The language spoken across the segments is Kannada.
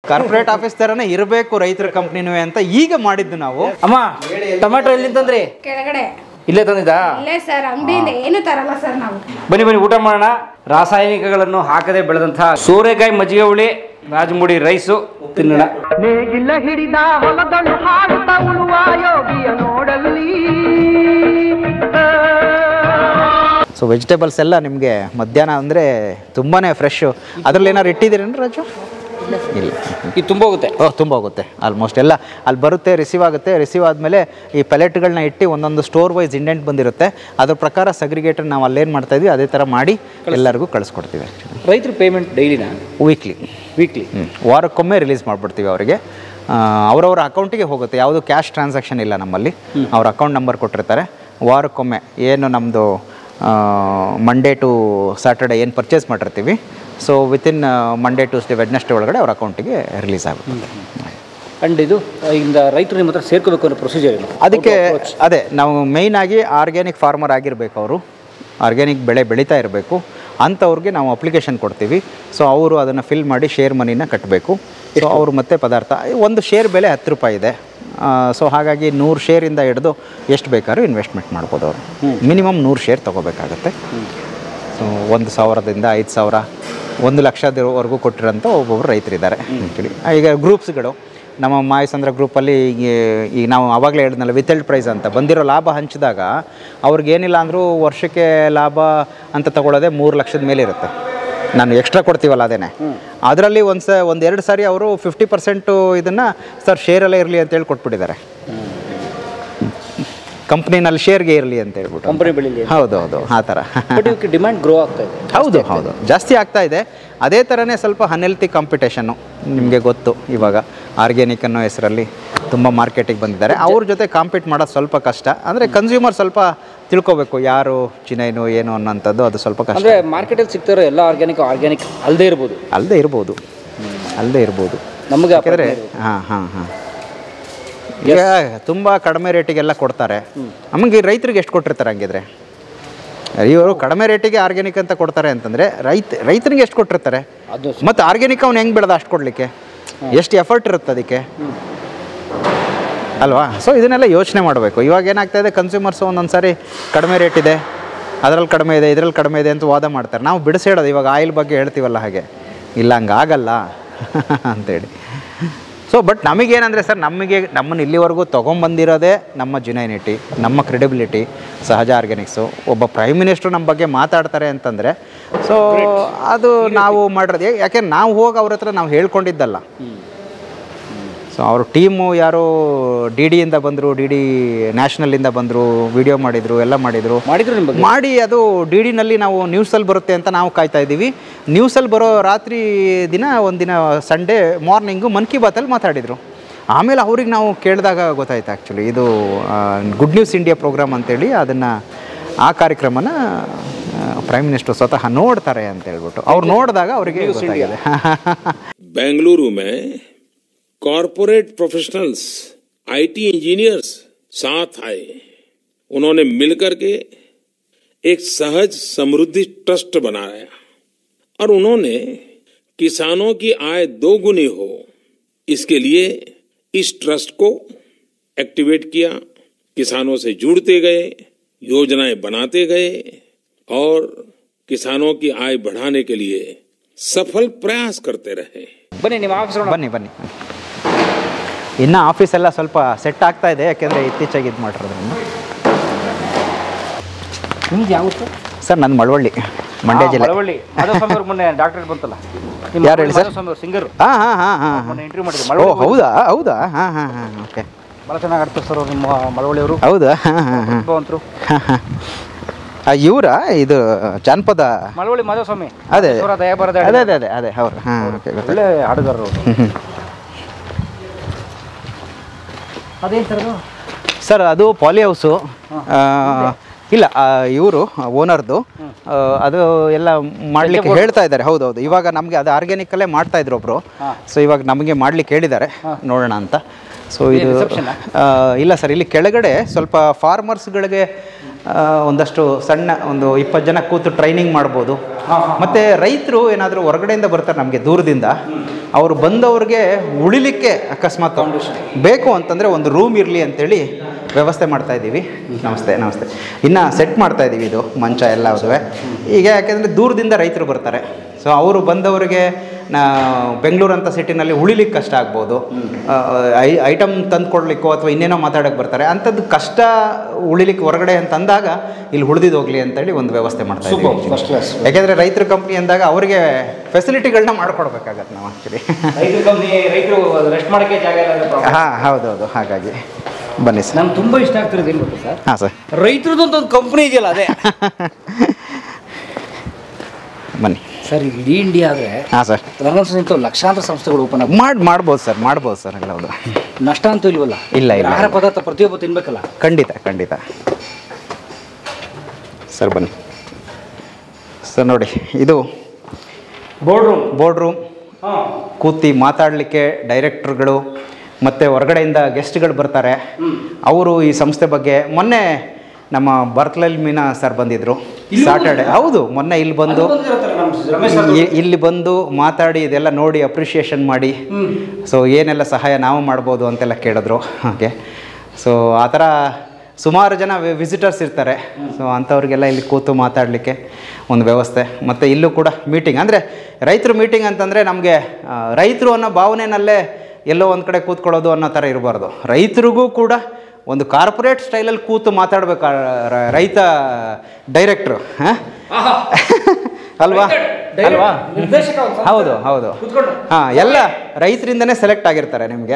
ಕಾರ್ಪೊರೇಟ್ ಆಫೀಸ್ ಥರನೇ ಇರಬೇಕು ರೈತರ ಕಂಪ್ನಿನೂ ಅಂತ ಈಗ ಮಾಡಿದ್ದು ನಾವು ಅಮ್ಮ ಟೊಮೆಟೊ ಎಲ್ಲಿ ತಂದ್ರಿ ಕೆಳಗಡೆ ಇಲ್ಲೇ ತಂದಿದ್ದಾ ಇಲ್ಲೇ ಸರ್ ಅಂಗಡಿಯಿಂದ ಏನು ತರಲ್ಲ ಸರ್ ನಾವು ಬನ್ನಿ ಬನ್ನಿ ಊಟ ಮಾಡೋಣ ರಾಸಾಯನಿಕಗಳನ್ನು ಹಾಕದೆ ಬೆಳೆದಂತಹ ಸೋರೆಕಾಯಿ ಮಜ್ಜಿಗೆ ಹುಳಿ ರಾಜಮುಡಿ ರೈಸು ತಿನ್ನೋಣ ನೇಗಿಲ ಹಿಡಿದ ಹೊಲದಳು ಹಾಡುತ್ತ ಉಳುವ ಯೋಗಿಯ ನೋಡಲ್ಲಿ ಸೊ ವೆಜಿಟೇಬಲ್ಸ್ ಎಲ್ಲ ನಿಮಗೆ ಮಧ್ಯಾಹ್ನ ಅಂದರೆ ತುಂಬಾ ಫ್ರೆಶ್ಶು ಅದರಲ್ಲಿ ಏನಾದ್ರು ಇಟ್ಟಿದ್ದೀರೇನು ರಾಜು ಇಲ್ಲ ಇದು ತುಂಬ ಹೋಗುತ್ತೆ ಓಹ್ ತುಂಬ ಹೋಗುತ್ತೆ ಆಲ್ಮೋಸ್ಟ್ ಎಲ್ಲ ಅಲ್ಲಿ ಬರುತ್ತೆ ರಿಸೀವ್ ಆಗುತ್ತೆ ರಿಸೀವ್ ಆದಮೇಲೆ ಈ ಪೆಲೆಟ್ಗಳನ್ನ ಇಟ್ಟು ಒಂದೊಂದು ಸ್ಟೋರ್ ವೈಸ್ ಇಂಡೆಂಟ್ ಬಂದಿರುತ್ತೆ ಅದ್ರ ಪ್ರಕಾರ ಸಗ್ರಿಗೇಟರ್ ನಾವು ಅಲ್ಲೇನು ಮಾಡ್ತಾ ಇದ್ವಿ ಅದೇ ಥರ ಮಾಡಿ ಎಲ್ಲರಿಗೂ ಕಳಿಸ್ಕೊಡ್ತೀವಿ ಆ್ಯಕ್ಚುಲಿ ರೈತರ ಪೇಮೆಂಟ್ ಡೈಲಿನಾ ವೀಕ್ಲಿ ವೀಕ್ಲಿ ವಾರಕ್ಕೊಮ್ಮೆ ರಿಲೀಸ್ ಮಾಡಿಬಿಡ್ತೀವಿ ಅವರಿಗೆ ಅವರವರ ಅಕೌಂಟಿಗೆ ಹೋಗುತ್ತೆ ಯಾವುದು ಕ್ಯಾಶ್ ಟ್ರಾನ್ಸಾಕ್ಷನ್ ಇಲ್ಲ ನಮ್ಮಲ್ಲಿ ಅವ್ರ ಅಕೌಂಟ್ ನಂಬರ್ ಕೊಟ್ಟಿರ್ತಾರೆ ವಾರಕ್ಕೊಮ್ಮೆ ಏನು ನಮ್ಮದು ಮಂಡೇ ಟು ಸ್ಯಾಟರ್ಡೆ ಏನು ಪರ್ಚೇಸ್ ಮಾಡಿರ್ತೀವಿ so within Monday to Wednesday ಒಳಗಡೆ ಅವ್ರ ಅಕೌಂಟಿಗೆ ರಿಲೀಸ್ ಆಗುತ್ತೆ ಅಂಡ್ ಇದು ಇಂದ ರೈತರು ನಿಮ್ಮ ಹತ್ರ ಸೇರ್ಕೋಬೇಕು ಅನ್ನೋ ಪ್ರೊಸೀಜರ್ ಏನು ಅದಕ್ಕೆ ಅದೇ ನಾವು ಮೇಯ್ನ್ ಆಗಿ ಆರ್ಗ್ಯಾನಿಕ್ ಫಾರ್ಮರ್ ಆಗಿರಬೇಕು ಅವರು ಆರ್ಗ್ಯಾನಿಕ್ ಬೆಳೆ ಬೆಳೀತಾ ಇರಬೇಕು ಅಂಥವ್ರಿಗೆ ನಾವು ಅಪ್ಲಿಕೇಶನ್ ಕೊಡ್ತೀವಿ ಸೊ ಅವರು ಅದನ್ನು ಫಿಲ್ ಮಾಡಿ ಶೇರ್ ಮನಿನ ಕಟ್ಟಬೇಕು ಸೊ ಅವರು ಮತ್ತೆ ಪದಾರ್ಥ ಒಂದು ಶೇರ್ ಬೆಲೆ ಹತ್ತು ರೂಪಾಯಿ ಇದೆ ಸೊ ಹಾಗಾಗಿ ನೂರು ಶೇರಿಂದ ಹಿಡಿದು ಎಷ್ಟು ಬೇಕಾದ್ರೂ ಇನ್ವೆಸ್ಟ್ಮೆಂಟ್ ಮಾಡ್ಬೋದು ಅವರು ಮಿನಿಮಮ್ ನೂರು ಶೇರ್ ತೊಗೋಬೇಕಾಗತ್ತೆ ಸೊ ಒಂದು ಸಾವಿರದಿಂದ ಐದು ಸಾವಿರ ಒಂದು ಲಕ್ಷದವರೆಗೂ ಕೊಟ್ಟಿರೋಂಥ ಒಬ್ಬೊಬ್ಬರು ರೈತರಿದ್ದಾರೆ ಆ್ಯಕ್ಚುಲಿ ಈಗ ಗ್ರೂಪ್ಸ್ಗಳು ನಮ್ಮ ಮಾಯಸಂದ್ರ ಗ್ರೂಪಲ್ಲಿ ಈಗ ಈಗ ನಾವು ಆವಾಗಲೇ ಹೇಳಿದ್ನಲ್ಲ ವಿತಲ್ಡ್ ಪ್ರೈಸ್ ಅಂತ ಬಂದಿರೋ ಲಾಭ ಹಂಚಿದಾಗ ಅವ್ರಿಗೇನಿಲ್ಲ ಅಂದರೂ ವರ್ಷಕ್ಕೆ ಲಾಭ ಅಂತ ತಗೊಳ್ಳೋದೇ ಮೂರು ಲಕ್ಷದ ಮೇಲೆ ಇರುತ್ತೆ ನಾನು ಎಕ್ಸ್ಟ್ರಾ ಕೊಡ್ತೀವಲ್ಲ ಅದೇನೆ ಅದರಲ್ಲಿ ಒಂದು ಸ ಒಂದು ಎರಡು ಸಾರಿ ಅವರು ಫಿಫ್ಟಿ ಪರ್ಸೆಂಟು ಇದನ್ನು ಸರ್ ಶೇರಲ್ಲೇ ಇರಲಿ ಅಂತೇಳಿ ಕೊಟ್ಬಿಟ್ಟಿದ್ದಾರೆ ಕಂಪ್ನಿನಲ್ಲಿ ಶೇರ್ಗೆ ಇರಲಿ ಅಂತ ಹೇಳ್ಬಿಟ್ಟು ಕಂಪನಿ ಬೆಳಿಲಿ ಹೌದು ಹೌದು ಆ ಥರ ಬಟ್ ಇವಕ್ಕೆ ಡಿಮ್ಯಾಂಡ್ ಗ್ರೋ ಆಗ್ತಾ ಇದೆ ಹೌದು ಹೌದು ಜಾಸ್ತಿ ಆಗ್ತಾ ಇದೆ ಅದೇ ಥರನೇ ಸ್ವಲ್ಪ ಅನ್ಹೆಲ್ತಿ ಕಾಂಪಿಟೇಷನ್ನು ನಿಮಗೆ ಗೊತ್ತು ಇವಾಗ ಆರ್ಗ್ಯಾನಿಕ್ ಅನ್ನೋ ಹೆಸರಲ್ಲಿ ತುಂಬ ಮಾರ್ಕೆಟಿಗೆ ಬಂದಿದ್ದಾರೆ ಅವ್ರ ಜೊತೆ ಕಾಂಪೀಟ್ ಮಾಡೋದು ಸ್ವಲ್ಪ ಕಷ್ಟ ಅಂದರೆ ಕನ್ಸ್ಯೂಮರ್ ಸ್ವಲ್ಪ ತಿಳ್ಕೊಬೇಕು ಯಾರು ಚಿನೈನು ಏನು ಅನ್ನೋಂಥದ್ದು ಅದು ಸ್ವಲ್ಪ ಕಷ್ಟ ಅಂದ್ರೆ ಮಾರ್ಕೆಟಲ್ಲಿ ಸಿಗ್ತಿರೋ ಎಲ್ಲ ಆರ್ಗ್ಯಾನಿಕ್ ಆರ್ಗ್ಯಾನಿಕ್ ಅಲ್ಲದೆ ಇರ್ಬೋದು ಅಲ್ಲದೆ ಇರ್ಬೋದು ಅಲ್ಲದೆ ಇರ್ಬೋದು ನಮಗೆ ಆ ಯಾಕಂದರೆ ಪ್ರಜ್ಞೆ ಇರ್ಬೋದು. ಹಾಂ ಹಾಂ ಹಾಂ ಈಗ ತುಂಬ ಕಡಿಮೆ ರೇಟಿಗೆಲ್ಲ ಕೊಡ್ತಾರೆ ನಮಗೆ ರೈತರಿಗೆ ಎಷ್ಟು ಕೊಟ್ಟಿರ್ತಾರೆ ಹಂಗಿದ್ರೆ ಇವರು ಕಡಿಮೆ ರೇಟಿಗೆ ಆರ್ಗ್ಯಾನಿಕ್ ಅಂತ ಕೊಡ್ತಾರೆ ಅಂತಂದರೆ ರೈತ ರೈತನಿಗೆ ಎಷ್ಟು ಕೊಟ್ಟಿರ್ತಾರೆ ಅದು ಮತ್ತು ಆರ್ಗ್ಯಾನಿಕ್ ಅವ್ನು ಹೆಂಗೆ ಬೆಳೆದ ಅಷ್ಟು ಕೊಡಲಿಕ್ಕೆ ಎಷ್ಟು ಎಫರ್ಟ್ ಇರುತ್ತೆ ಅದಕ್ಕೆ ಅಲ್ವಾ ಸೊ ಇದನ್ನೆಲ್ಲ ಯೋಚನೆ ಮಾಡಬೇಕು ಇವಾಗ ಏನಾಗ್ತಾ ಇದೆ ಕನ್ಸ್ಯೂಮರ್ಸು ಒಂದೊಂದು ಸಾರಿ ಕಡಿಮೆ ರೇಟ್ ಇದೆ ಅದರಲ್ಲಿ ಕಡಿಮೆ ಇದೆ ಇದರಲ್ಲಿ ಕಡಿಮೆ ಇದೆ ಅಂತ ವಾದ ಮಾಡ್ತಾರೆ ನಾವು ಬಿಡಿಸಿಡೋದು ಇವಾಗ ಆಯಿಲ್ ಬಗ್ಗೆ ಹೇಳ್ತೀವಲ್ಲ ಹಾಗೆ ಇಲ್ಲ ಹಂಗೆ ಆಗಲ್ಲ ಅಂತೇಳಿ ಸೊ ಬಟ್ ನಮಗೇನಂದರೆ ಸರ್ ನಮಗೆ ನಮ್ಮನ್ನು ಇಲ್ಲಿವರೆಗೂ ತೊಗೊಂಬಂದಿರೋದೇ ನಮ್ಮ ಜುನೈನಿಟಿ ನಮ್ಮ ಕ್ರೆಡಿಬಿಲಿಟಿ ಸಹಜ ಆರ್ಗ್ಯಾನಿಕ್ಸು ಒಬ್ಬ ಪ್ರೈಮ್ ಮಿನಿಸ್ಟ್ರು ನಮ್ಮ ಬಗ್ಗೆ ಮಾತಾಡ್ತಾರೆ ಅಂತಂದರೆ ಸೊ ಅದು ನಾವು ಮಾಡಿರೋದು ಯಾಕೆ ನಾವು ಹೋಗಿ ಅವ್ರ ಹತ್ರ ನಾವು ಹೇಳ್ಕೊಂಡಿದ್ದಲ್ಲ ಸೊ ಅವ್ರ ಟೀಮು ಯಾರು ಡಿ ಡಿಯಿಂದ ಬಂದರು ಡಿ ಡಿ ನ್ಯಾಷನಲ್ಲಿಂದ ಬಂದರು ವಿಡಿಯೋ ಮಾಡಿದರು ಎಲ್ಲ ಮಾಡಿದರು ಮಾಡಿದ್ರು ನಿಮ್ಮ ಬಗ್ಗೆ ಮಾಡಿ ಅದು ಡಿ ಡಿನಲ್ಲಿ ನಾವು ನ್ಯೂಸಲ್ಲಿ ಬರುತ್ತೆ ಅಂತ ನಾವು ಕಾಯ್ತಾ ಇದ್ದೀವಿ ನ್ಯೂಸಲ್ಲಿ ಬರೋ ರಾತ್ರಿ ದಿನ ಒಂದಿನ ಸಂಡೇ ಮಾರ್ನಿಂಗು ಮನ್ ಕಿ ಬಾತಲ್ಲಿ ಮಾತಾಡಿದರು ಆಮೇಲೆ ಅವ್ರಿಗೆ ನಾವು ಕೇಳಿದಾಗ ಗೊತ್ತಾಯ್ತು ಆ್ಯಕ್ಚುಲಿ ಇದು ಗುಡ್ ನ್ಯೂಸ್ ಇಂಡಿಯಾ ಪ್ರೋಗ್ರಾಮ್ ಅಂತೇಳಿ ಅದನ್ನು ಆ ಕಾರ್ಯಕ್ರಮನ ಪ್ರೈಮ್ ಮಿನಿಸ್ಟರ್ ಸ್ವತಃ ನೋಡ್ತಾರೆ ಅಂತ ಹೇಳ್ಬಿಟ್ಟು ಅವ್ರು ನೋಡಿದಾಗ ಅವರಿಗೆ ಗೊತ್ತಾಗಿದೆ बेंगलुरु में कॉरपोरेट प्रोफेशनल्स आईटी इंजीनियर्स साथ आए उन्होंने मिलकर के एक सहज समृद्धि ट्रस्ट बनाया और उन्होंने किसानों की आय दोगुनी हो इसके लिए इस ट्रस्ट को एक्टिवेट किया किसानों से जुड़ते गए योजनाएं बनाते गए और किसानों की आय बढ़ाने के लिए सफल प्रयास करते रहे ಬನ್ನಿ ನಿಮ್ಮ ಆಫೀಸ್ ಬನ್ನಿ ಬನ್ನಿ ಇನ್ನು ಆಫೀಸ್ ಎಲ್ಲ ಸ್ವಲ್ಪ ಸೆಟ್ ಆಗ್ತಾ ಇದೆ ಯಾಕೆಂದರೆ ಇತ್ತೀಚೆಗೆ ಇದು ಮಾಡಿರೋದ್ರಿಂದ ನಿಮ್ದು ಯಾವತ್ತು ಸರ್ ನನ್ನ ಮಳವಳ್ಳಿ ಮಂಡ್ಯ ಜಿಲ್ಲೆ ಮಳವಳ್ಳಿ ಮಾಧವಸ್ವಾಮಿ ಅವ್ರು ಮೊನ್ನೆ ಡಾಕ್ಟರ್ ಬಂತಲ್ಲ ಯಾರು ಹೇಳಿ ಸರ್? ಮಾಧವಸ್ವಾಮಿ ಅವ್ರು ಸಿಂಗರ್ ಹಾಂ ಹಾಂ ಹಾಂ ಹಾಂ ಮೊನ್ನೆ ಇಂಟರ್ವ್ಯೂ ಮಾಡಿದ್ರು ಓ ಮಳವಳ್ಳಿ ಹೌದಾ ಹೌದಾ ಹಾಂ ಹಾಂ ಹಾಂ ಓಕೆ ಭಾಳ ಚೆನ್ನಾಗಿ ಆಡ್ತಾರೆ ಸರ್ ಅವ್ರು ನಿಮ್ಮ ಮಳವಳ್ಳಿ ಅವರು ಹೌದಾ ಹಾಂ ಹಾಂ ಹಾಂ ಪ್ರತಿಭಾವಂತರು ಇವರ ಇದು ಜಾನಪದ ಮಳವಳ್ಳಿ ಮಾಧವಸ್ವಾಮಿ ಅದೇ ಅವರ ದಯಾ ಬರದ ಅದೇ ಅದೇ ಅದೇ ಅದೇ ಅವ್ರು ಹಾಂ ಓಕೆ ಗೊತ್ತಾಯ್ತು ಒಳ್ಳೆ ಹಾಡುಗಾರರು ಅವರು ಅದೇನು ಸರ್ ಅದು ಸರ್ ಅದು ಪಾಲಿ ಹೌಸು ಇಲ್ಲ ಇವರು ಓನರ್ದು ಅದು ಎಲ್ಲ ಮಾಡ್ಲಿಕ್ಕೆ ಹೇಳ್ತಾ ಇದ್ದಾರೆ ಹೌದೌದು ಇವಾಗ ನಮಗೆ ಅದು ಆರ್ಗ್ಯಾನಿಕಲ್ಲೇ ಮಾಡ್ತಾ ಇದ್ರು ಒಬ್ರು ಸೊ ಇವಾಗ ನಮಗೆ ಮಾಡ್ಲಿಕ್ಕೆ ಹೇಳಿದ್ದಾರೆ ನೋಡೋಣ ಅಂತ ಸೊ ಇದು reception ಆ? ಆ, ಇಲ್ಲ ಸರ್ ಇಲ್ಲಿ ಕೆಳಗಡೆ ಸ್ವಲ್ಪ ಫಾರ್ಮರ್ಸ್ಗಳಿಗೆ ಆ, ಒಂದಷ್ಟು ಸಣ್ಣ ಒಂದು ಇಪ್ಪತ್ತು ಜನ ಕೂತು ಟ್ರೈನಿಂಗ್ ಮಾಡ್ಬೋದು ಮತ್ತು ರೈತರು ಏನಾದರೂ ಹೊರಗಡೆಯಿಂದ ಬರ್ತಾರೆ ನಮಗೆ ದೂರದಿಂದ ಅವರು ಬಂದವ್ರಿಗೆ ಉಳಿಲಿಕ್ಕೆ ಅಕಸ್ಮಾತ್ ಬೇಕು ಅಂತಂದರೆ ಒಂದು ರೂಮ್ ಇರಲಿ ಅಂತೇಳಿ ವ್ಯವಸ್ಥೆ ಮಾಡ್ತಾ ಇದ್ದೀವಿ ನಮಸ್ತೆ ನಮಸ್ತೆ ಇನ್ನು ಸೆಟ್ ಮಾಡ್ತಾ ಇದ್ದೀವಿ ಇದು ಮಂಚ ಎಲ್ಲ ಅದುವೆ ಈಗ ಯಾಕೆಂದರೆ ದೂರದಿಂದ ರೈತರು ಬರ್ತಾರೆ ಸೊ ಅವರು ಬಂದವರಿಗೆ ನಾ ಬೆಂಗಳೂರು ಅಂತ ಸಿಟಿನಲ್ಲಿ ಉಳಿಲಿಕ್ಕೆ ಕಷ್ಟ ಆಗ್ಬೋದು ಆ, ಐ ಐಟಮ್ ತಂದು ಕೊಡ್ಲಿಕ್ಕೋ ಅಥವಾ ಇನ್ನೇನೋ ಮಾತಾಡೋಕ್ಕೆ ಬರ್ತಾರೆ ಅಂಥದ್ದು ಕಷ್ಟ ಉಳಿಲಿಕ್ಕೆ ಹೊರಗಡೆ ಅಂತ ಅಂದಾಗ ಇಲ್ಲಿ ಉಳಿದಿದ್ದು ಹೋಗ್ಲಿ ಅಂತೇಳಿ ಒಂದು ವ್ಯವಸ್ಥೆ ಮಾಡ್ತಾ Super, ಇದ್ದೀವಿ first class. ಯಾಕೆಂದರೆ ರೈತರ ಕಂಪ್ನಿ ಅಂದಾಗ ಅವರಿಗೆ ಫೆಸಿಲಿಟಿಗಳನ್ನ ಮಾಡ್ಕೊಡ್ಬೇಕಾಗತ್ತೆ ನಾವು ಆ್ಯಕ್ಚುಲಿ ರೈತರ ಕಂಪ್ನಿ ರೈತರು ರೆಸ್ಟ್ ಮಾಡೋಕ್ಕೆ ಜಾಗ ಇಲ್ಲ ಅಂದ್ರೆ problem. ಹಾಂ ಹೌದೌದು ಹಾಗಾಗಿ ಬನ್ನಿ ಸರ್ ನಂಗೆ ತುಂಬ ಇಷ್ಟ ಆಗ್ತಿರೋದು ಏನು ಗೊತ್ತಾ ಸರ್ ಹಾಂ ಸರ್ ರೈತರದ್ದು ಅಂತ ಒಂದು ಕಂಪ್ನಿ ಇದೆಯಲ್ಲ ಅದೇ ಬನ್ನಿ ಸರ್ ಈಗ ಇಡೀ ಇಂಡಿಯಾ ಆದರೆ ಹಾಂ ಸರ್ ನನಗನ್ಸಿದಂಥ ಲಕ್ಷಾಂತರ ಸಂಸ್ಥೆಗಳು ಓಪನ್ ಆಗ ಮಾಡಿ ಮಾಡ್ಬೋದು ಸರ್ ಮಾಡ್ಬೋದು ಸರ್ ಎಲ್ಲ ಹೌದು ನಷ್ಟ ಅಂತೂ ಇಲ್ವಲ್ಲ ಇಲ್ಲ, ಇಲ್ಲ. ಆಹಾರ ಪದಾರ್ಥ ಪ್ರತಿಯೊಬ್ಬ ತಿನ್ಬೇಕಲ್ಲ ಖಂಡಿತ ಖಂಡಿತ ಸರ್ ಬನ್ನಿ ಸರ್ ನೋಡಿ ಇದು ಬೋರ್ಡ್ ರೂಮ್ ಬೋರ್ಡ್ ರೂಮ್ ಹಾಂ ಕೂತಿ ಮಾತಾಡಲಿಕ್ಕೆ ಡೈರೆಕ್ಟ್ರುಗಳು ಮತ್ತು ಹೊರಗಡೆಯಿಂದ ಗೆಸ್ಟ್ಗಳು ಬರ್ತಾರೆ ಅವರು ಈ ಸಂಸ್ಥೆ ಬಗ್ಗೆ ಮೊನ್ನೆ ನಮ್ಮ ಬರ್ತ್ಲಲ್ ಮೀನಾ ಸರ್ ಬಂದಿದ್ದರು ಇಲ್ಲಿ ಸಾಟರ್ಡೆ ಹೌದು ಮೊನ್ನೆ ಇಲ್ಲಿ ಬಂದು ನಮ್ಮ ರಮೇಶ್ ಸರ್ ಇ- ಇಲ್ಲಿ ಬಂದು ಮಾತಾಡಿ ಇದೆಲ್ಲ ನೋಡಿ ಅಪ್ರಿಷಿಯೇಷನ್ ಮಾಡಿ ಸೊ ಏನೆಲ್ಲ ಸಹಾಯ ನಾವು ಮಾಡ್ಬೋದು ಅಂತೆಲ್ಲ ಕೇಳಿದ್ರು ಹಾಗೆ ಸೊ ಆ ಥರ ಸುಮಾರು ಜನ ವಿಸಿಟರ್ಸ್ ಇರ್ತಾರೆ ಸೊ ಅಂಥವ್ರಿಗೆಲ್ಲ ಇಲ್ಲಿ ಕೂತು ಮಾತಾಡಲಿಕ್ಕೆ ಒಂದು ವ್ಯವಸ್ಥೆ ಮತ್ತು ಇಲ್ಲೂ ಕೂಡ ಮೀಟಿಂಗ್ ಅಂದರೆ ರೈತರು ಮೀಟಿಂಗ್ ಅಂತಂದರೆ ನಮಗೆ ರೈತರು ಅನ್ನೋ ಭಾವನೆನಲ್ಲೇ ಎಲ್ಲೋ ಒಂದು ಕಡೆ ಕೂತ್ಕೊಳ್ಳೋದು ಅನ್ನೋ ಥರ ಇರಬಾರ್ದು ರೈತರಿಗೂ ಕೂಡ ಒಂದು ಕಾರ್ಪೊರೇಟ್ ಸ್ಟೈಲಲ್ಲಿ ಕೂತು ಮಾತಾಡ್ಬೇಕು ಆ ರ- ರೈತ ಡೈರೆಕ್ಟ್ರು ಹಾಂ ಅಲ್ವಾ ಅಲ್ವಾ ನಿರ್ದೇಶಕ ಒಂದು ಸಂಸ್ಥೆ. ಹೌದು ಹೌದು ಕೂತ್ಕೊಂಡು ಹಾಂ ಎಲ್ಲ ರೈತರಿಂದನೇ ಸೆಲೆಕ್ಟ್ ಆಗಿರ್ತಾರೆ ನಿಮಗೆ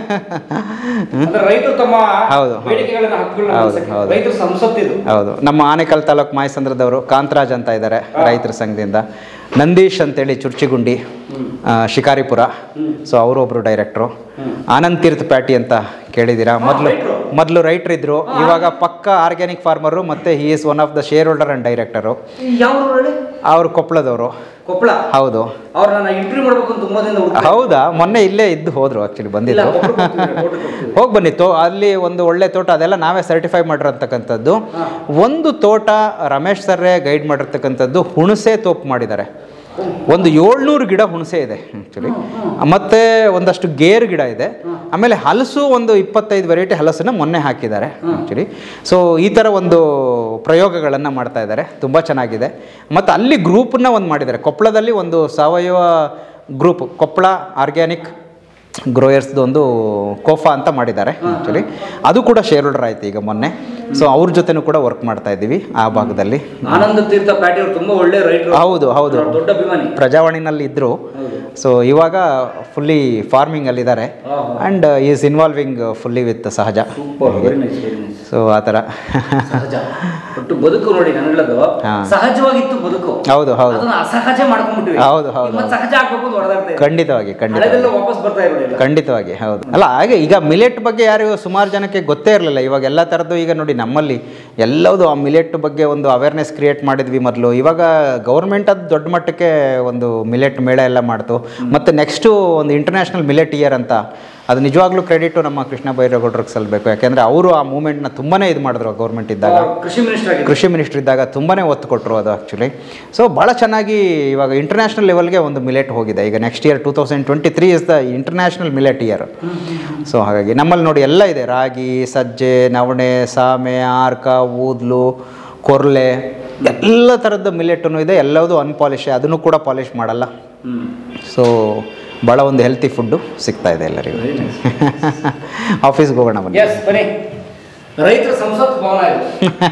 ಅಂದ್ರೆ ರೈತರು ತಮ್ಮ ಹೌದು, ಹೌದು. ಬೇಡಿಕೆಗಳನ್ನ ಹಕ್ಕುಗಳನ್ನ ಹೌದು, ಸಲ್ಲಿಸಕ್ಕೆ ಹೌದು. ರೈತರ ಸಂಸತ್ತಿದು ಹೌದು ನಮ್ಮ ಆನೇಕಲ್ ತಾಲೂಕು ಮಾಯಸಂದ್ರದವರು ಕಾಂತರಾಜ್ ಅಂತ ಇದ್ದಾರೆ ರೈತರ ಸಂಘದಿಂದ ನಂದೀಶ್ ಅಂತೇಳಿ ಚುರ್ಚಿಗುಂಡಿ ಆ, ಶಿಕಾರಿಪುರ ಸೊ ಅವರು ಒಬ್ಬರು ಡೈರೆಕ್ಟ್ರು ಆನಂದ್ ತೀರ್ಥ ಪ್ಯಾಟಿ ಅಂತ ಕೇಳಿದ್ದೀರಾ ಮೊದಲು ರೈಟ್ರು. ಮೊದಲು ರೈಟ್ರ್ ಇದ್ರು ಇವಾಗ ಪಕ್ಕ ಆರ್ಗ್ಯಾನಿಕ್ ಫಾರ್ಮರು ಮತ್ತು he is one of the shareholder and director ಯಾವ ಊರಲ್ಲಿ ಅವರು ಕೊಪ್ಪಳದವರು ಕೊಪ್ಪಳ ಹೌದು ಅವ್ರನ್ನ ಇಂಟರ್ವ್ಯೂ ಮಾಡ್ಬೇಕು ಅಂತ ತುಂಬಾ ದಿನ ಹುಡುಕ್ತಾ ಹೌದಾ ಮೊನ್ನೆ ಇಲ್ಲೇ ಇದ್ದು ಹೋದ್ರು ಆ್ಯಕ್ಚುಲಿ ಇಲ್ಲ, ಬಂದಿದ್ದು ಕೊಪ್ಪಳಕ್ಕೆ ಹೋಗ್ತಿದ್ದಾರೆ, ತೋಟಕ್ಕೆ ಹೋಗ್ತಿದ್ದಾರೆ. ಹೋಗಿ ಬನ್ನಿ ತೋ ಅಲ್ಲಿ ಒಂದು ಒಳ್ಳೆ ತೋಟ ಅದೆಲ್ಲ ನಾವೇ ಸರ್ಟಿಫೈ ಮಾಡಿರ್ತಕ್ಕಂಥದ್ದು ಒಂದು ತೋಟ ರಮೇಶ್ ಸರ್ರೇ ಗೈಡ್ ಮಾಡಿರ್ತಕ್ಕಂಥದ್ದು ಹುಣಸೆ ತೋಪು ಮಾಡಿದ್ದಾರೆ ಒಂದು ಏಳ್ನೂರು ಗಿಡ ಹುಣಸೆ ಇದೆ ಆ್ಯಕ್ಚುಲಿ ಮತ್ತು ಒಂದಷ್ಟು ಗೇರು ಗಿಡ ಇದೆ ಆಮೇಲೆ ಹಲಸು ಒಂದು ಇಪ್ಪತ್ತೈದು ವೆರೈಟಿ ಹಲಸನ್ನ ಮೊನ್ನೆ ಹಾಕಿದ್ದಾರೆ ಆ್ಯಕ್ಚುಲಿ ಸೊ ಈ ಥರ ಒಂದು ಪ್ರಯೋಗಗಳನ್ನು ಮಾಡ್ತಾ ಇದ್ದಾರೆ ತುಂಬ ಚೆನ್ನಾಗಿದೆ ಮತ್ತು ಅಲ್ಲಿ ಗ್ರೂಪನ್ನ ಒಂದು ಮಾಡಿದ್ದಾರೆ ಕೊಪ್ಪಳದಲ್ಲಿ ಒಂದು ಸಾವಯವ ಗ್ರೂಪ್ ಕೊಪ್ಪಳ ಆರ್ಗ್ಯಾನಿಕ್ ಗ್ರೋಯರ್ಸ್ದು ಒಂದು ಕೋಫಾ ಅಂತ ಮಾಡಿದ್ದಾರೆ ಆ್ಯಕ್ಚುಲಿ ಅದು ಕೂಡ ಶೇರ್ ಹೋಲ್ಡರ್ ಆಯ್ತು ಈಗ ಮೊನ್ನೆ ಸೊ ಅವ್ರ ಜೊತೆನೂ ಕೂಡ ವರ್ಕ್ ಮಾಡ್ತಾ ಇದ್ದೀವಿ ಆ ಭಾಗದಲ್ಲಿ ಆನಂದ ತೀರ್ಥ ಪ್ಯಾಟಿ ಅವರು ತುಂಬಾ ಒಳ್ಳೆ ರೈತರು ಹೌದು ಹೌದು ಅವ್ರು ದೊಡ್ಡ ಅಭಿಮಾನಿ ಪ್ರಜಾವಾಣಿನಲ್ಲಿ ಇದ್ದರು ಸೊ ಇವಾಗ ಫುಲ್ಲಿ ಫಾರ್ಮಿಂಗಲ್ಲಿದ್ದಾರೆ and is involving fully with Sahaja super very nice very nice so ಆ ಥರ ಸಹಜ ಒಟ್ಟು ಬದುಕು ನೋಡಿ ನಾನು ಹೇಳೋದು ಹಾ. ಸಹಜವಾಗಿತ್ತು ಬದುಕು ಹೌದು ಹೌದು ಅದನ್ನ ಅಸಹಜ ಮಾಡ್ಕೊಂಡ್ಬಿಟ್ವಿ ಹೌದು, ಹೌದು, ಮತ್ತೆ ಸಹಜ ಆಗ್ಬೇಕು ಅಂತ ಹೊಡೆದಾಡ್ತಾ ಇದ್ದೀವಿ. ಖಂಡಿತವಾಗಿ ಖಂಡಿತ ಹಳೆದೆಲ್ಲ ವಾಪಸ್ ಬರ್ತಾ ಇರಲಿಲ್ಲ ಖಂಡಿತವಾಗಿ ಹೌದು ಅಲ್ಲ ಹಾಗೆ ಈಗ ಮಿಲೆಟ್ ಬಗ್ಗೆ ಯಾರು ಸುಮಾರು ಜನಕ್ಕೆ ಗೊತ್ತೇ ಇರಲಿಲ್ಲ ಇವಾಗ ಎಲ್ಲ ಥರದ್ದು ಈಗ ನೋಡಿ ನಮ್ಮಲ್ಲಿ ಎಲ್ಲವುದು ಆ ಮಿಲೆಟ್ ಬಗ್ಗೆ ಒಂದು ಅವೇರ್ನೆಸ್ ಕ್ರಿಯೇಟ್ ಮಾಡಿದ್ವಿ ಮೊದಲು ಇವಾಗ ಗೌರ್ಮೆಂಟ್ ಅದು ದೊಡ್ಡ ಮಟ್ಟಕ್ಕೆ ಒಂದು ಮಿಲೆಟ್ ಮೇಳ ಎಲ್ಲ ಮಾಡ್ತು ಮತ್ತು ನೆಕ್ಸ್ಟು ಒಂದು ಇಂಟರ್ನ್ಯಾಷನಲ್ ಮಿಲೆಟ್ ಇಯರ್ ಅಂತ ಅದು ನಿಜವಾಗ್ಲೂ ಕ್ರೆಡಿಟು ನಮ್ಮ ಕೃಷ್ಣ ಬೈರೇಗೌಡರಿಗೆ ಸಲ್ಲಬೇಕು ಯಾಕೆಂದರೆ ಅವರು ಆ ಮೂಮೆಂಟ್ನ ತುಂಬಾ ಇದು ಮಾಡಿದ್ರು ಗೌರ್ಮೆಂಟ್ ಇದ್ದಾಗ ಅವ್ರು ಕೃಷಿ ಮಿನಿಸ್ಟರ್ ಆಗಿದ್ರು ಕೃಷಿ ಮಿನಿಸ್ಟರ್ ಇದ್ದಾಗ ತುಂಬಾ ಒತ್ತು ಕೊಟ್ಟರು ಅದು ಆ್ಯಕ್ಚುಲಿ ಸೊ ಭಾಳ ಚೆನ್ನಾಗಿ ಇವಾಗ ಇಂಟರ್ನ್ಯಾಷನಲ್ ಲೆವೆಲ್ಗೆ ಒಂದು ಮಿಲೆಟ್ ಹೋಗಿದೆ ಈಗ next year two thousand twenty three is the international millet year so ಹಾಗಾಗಿ ನಮ್ಮಲ್ಲಿ ನೋಡಿ ಎಲ್ಲ ಇದೆ ರಾಗಿ ಸಜ್ಜೆ ನವಣೆ ಸಾಮೆ ಆರ್ಕ ಊದ್ಲು ಕೊರ್ಲೆ ಎಲ್ಲ ಥರದ ಮಿಲೆಟೂ ಇದೆ ಎಲ್ಲದೂ ಅನ್ಪಾಲಿಶ್ ಅದನ್ನು ಕೂಡ ಪಾಲಿಷ್ ಮಾಡಲ್ಲ ಸೊ ಭಾಳ ಒಂದು ಹೆಲ್ತಿ ಫುಡ್ಡು ಸಿಗ್ತಾ ಇದೆ ಎಲ್ಲರಿಗೂ ಆಫೀಸ್ಗೆ ಹೋಗೋಣ ಬನ್ನಿ ಎಸ್ ಬನ್ನಿ ರೈತರ ಸಂಸತ್ ಭವನ ಇದು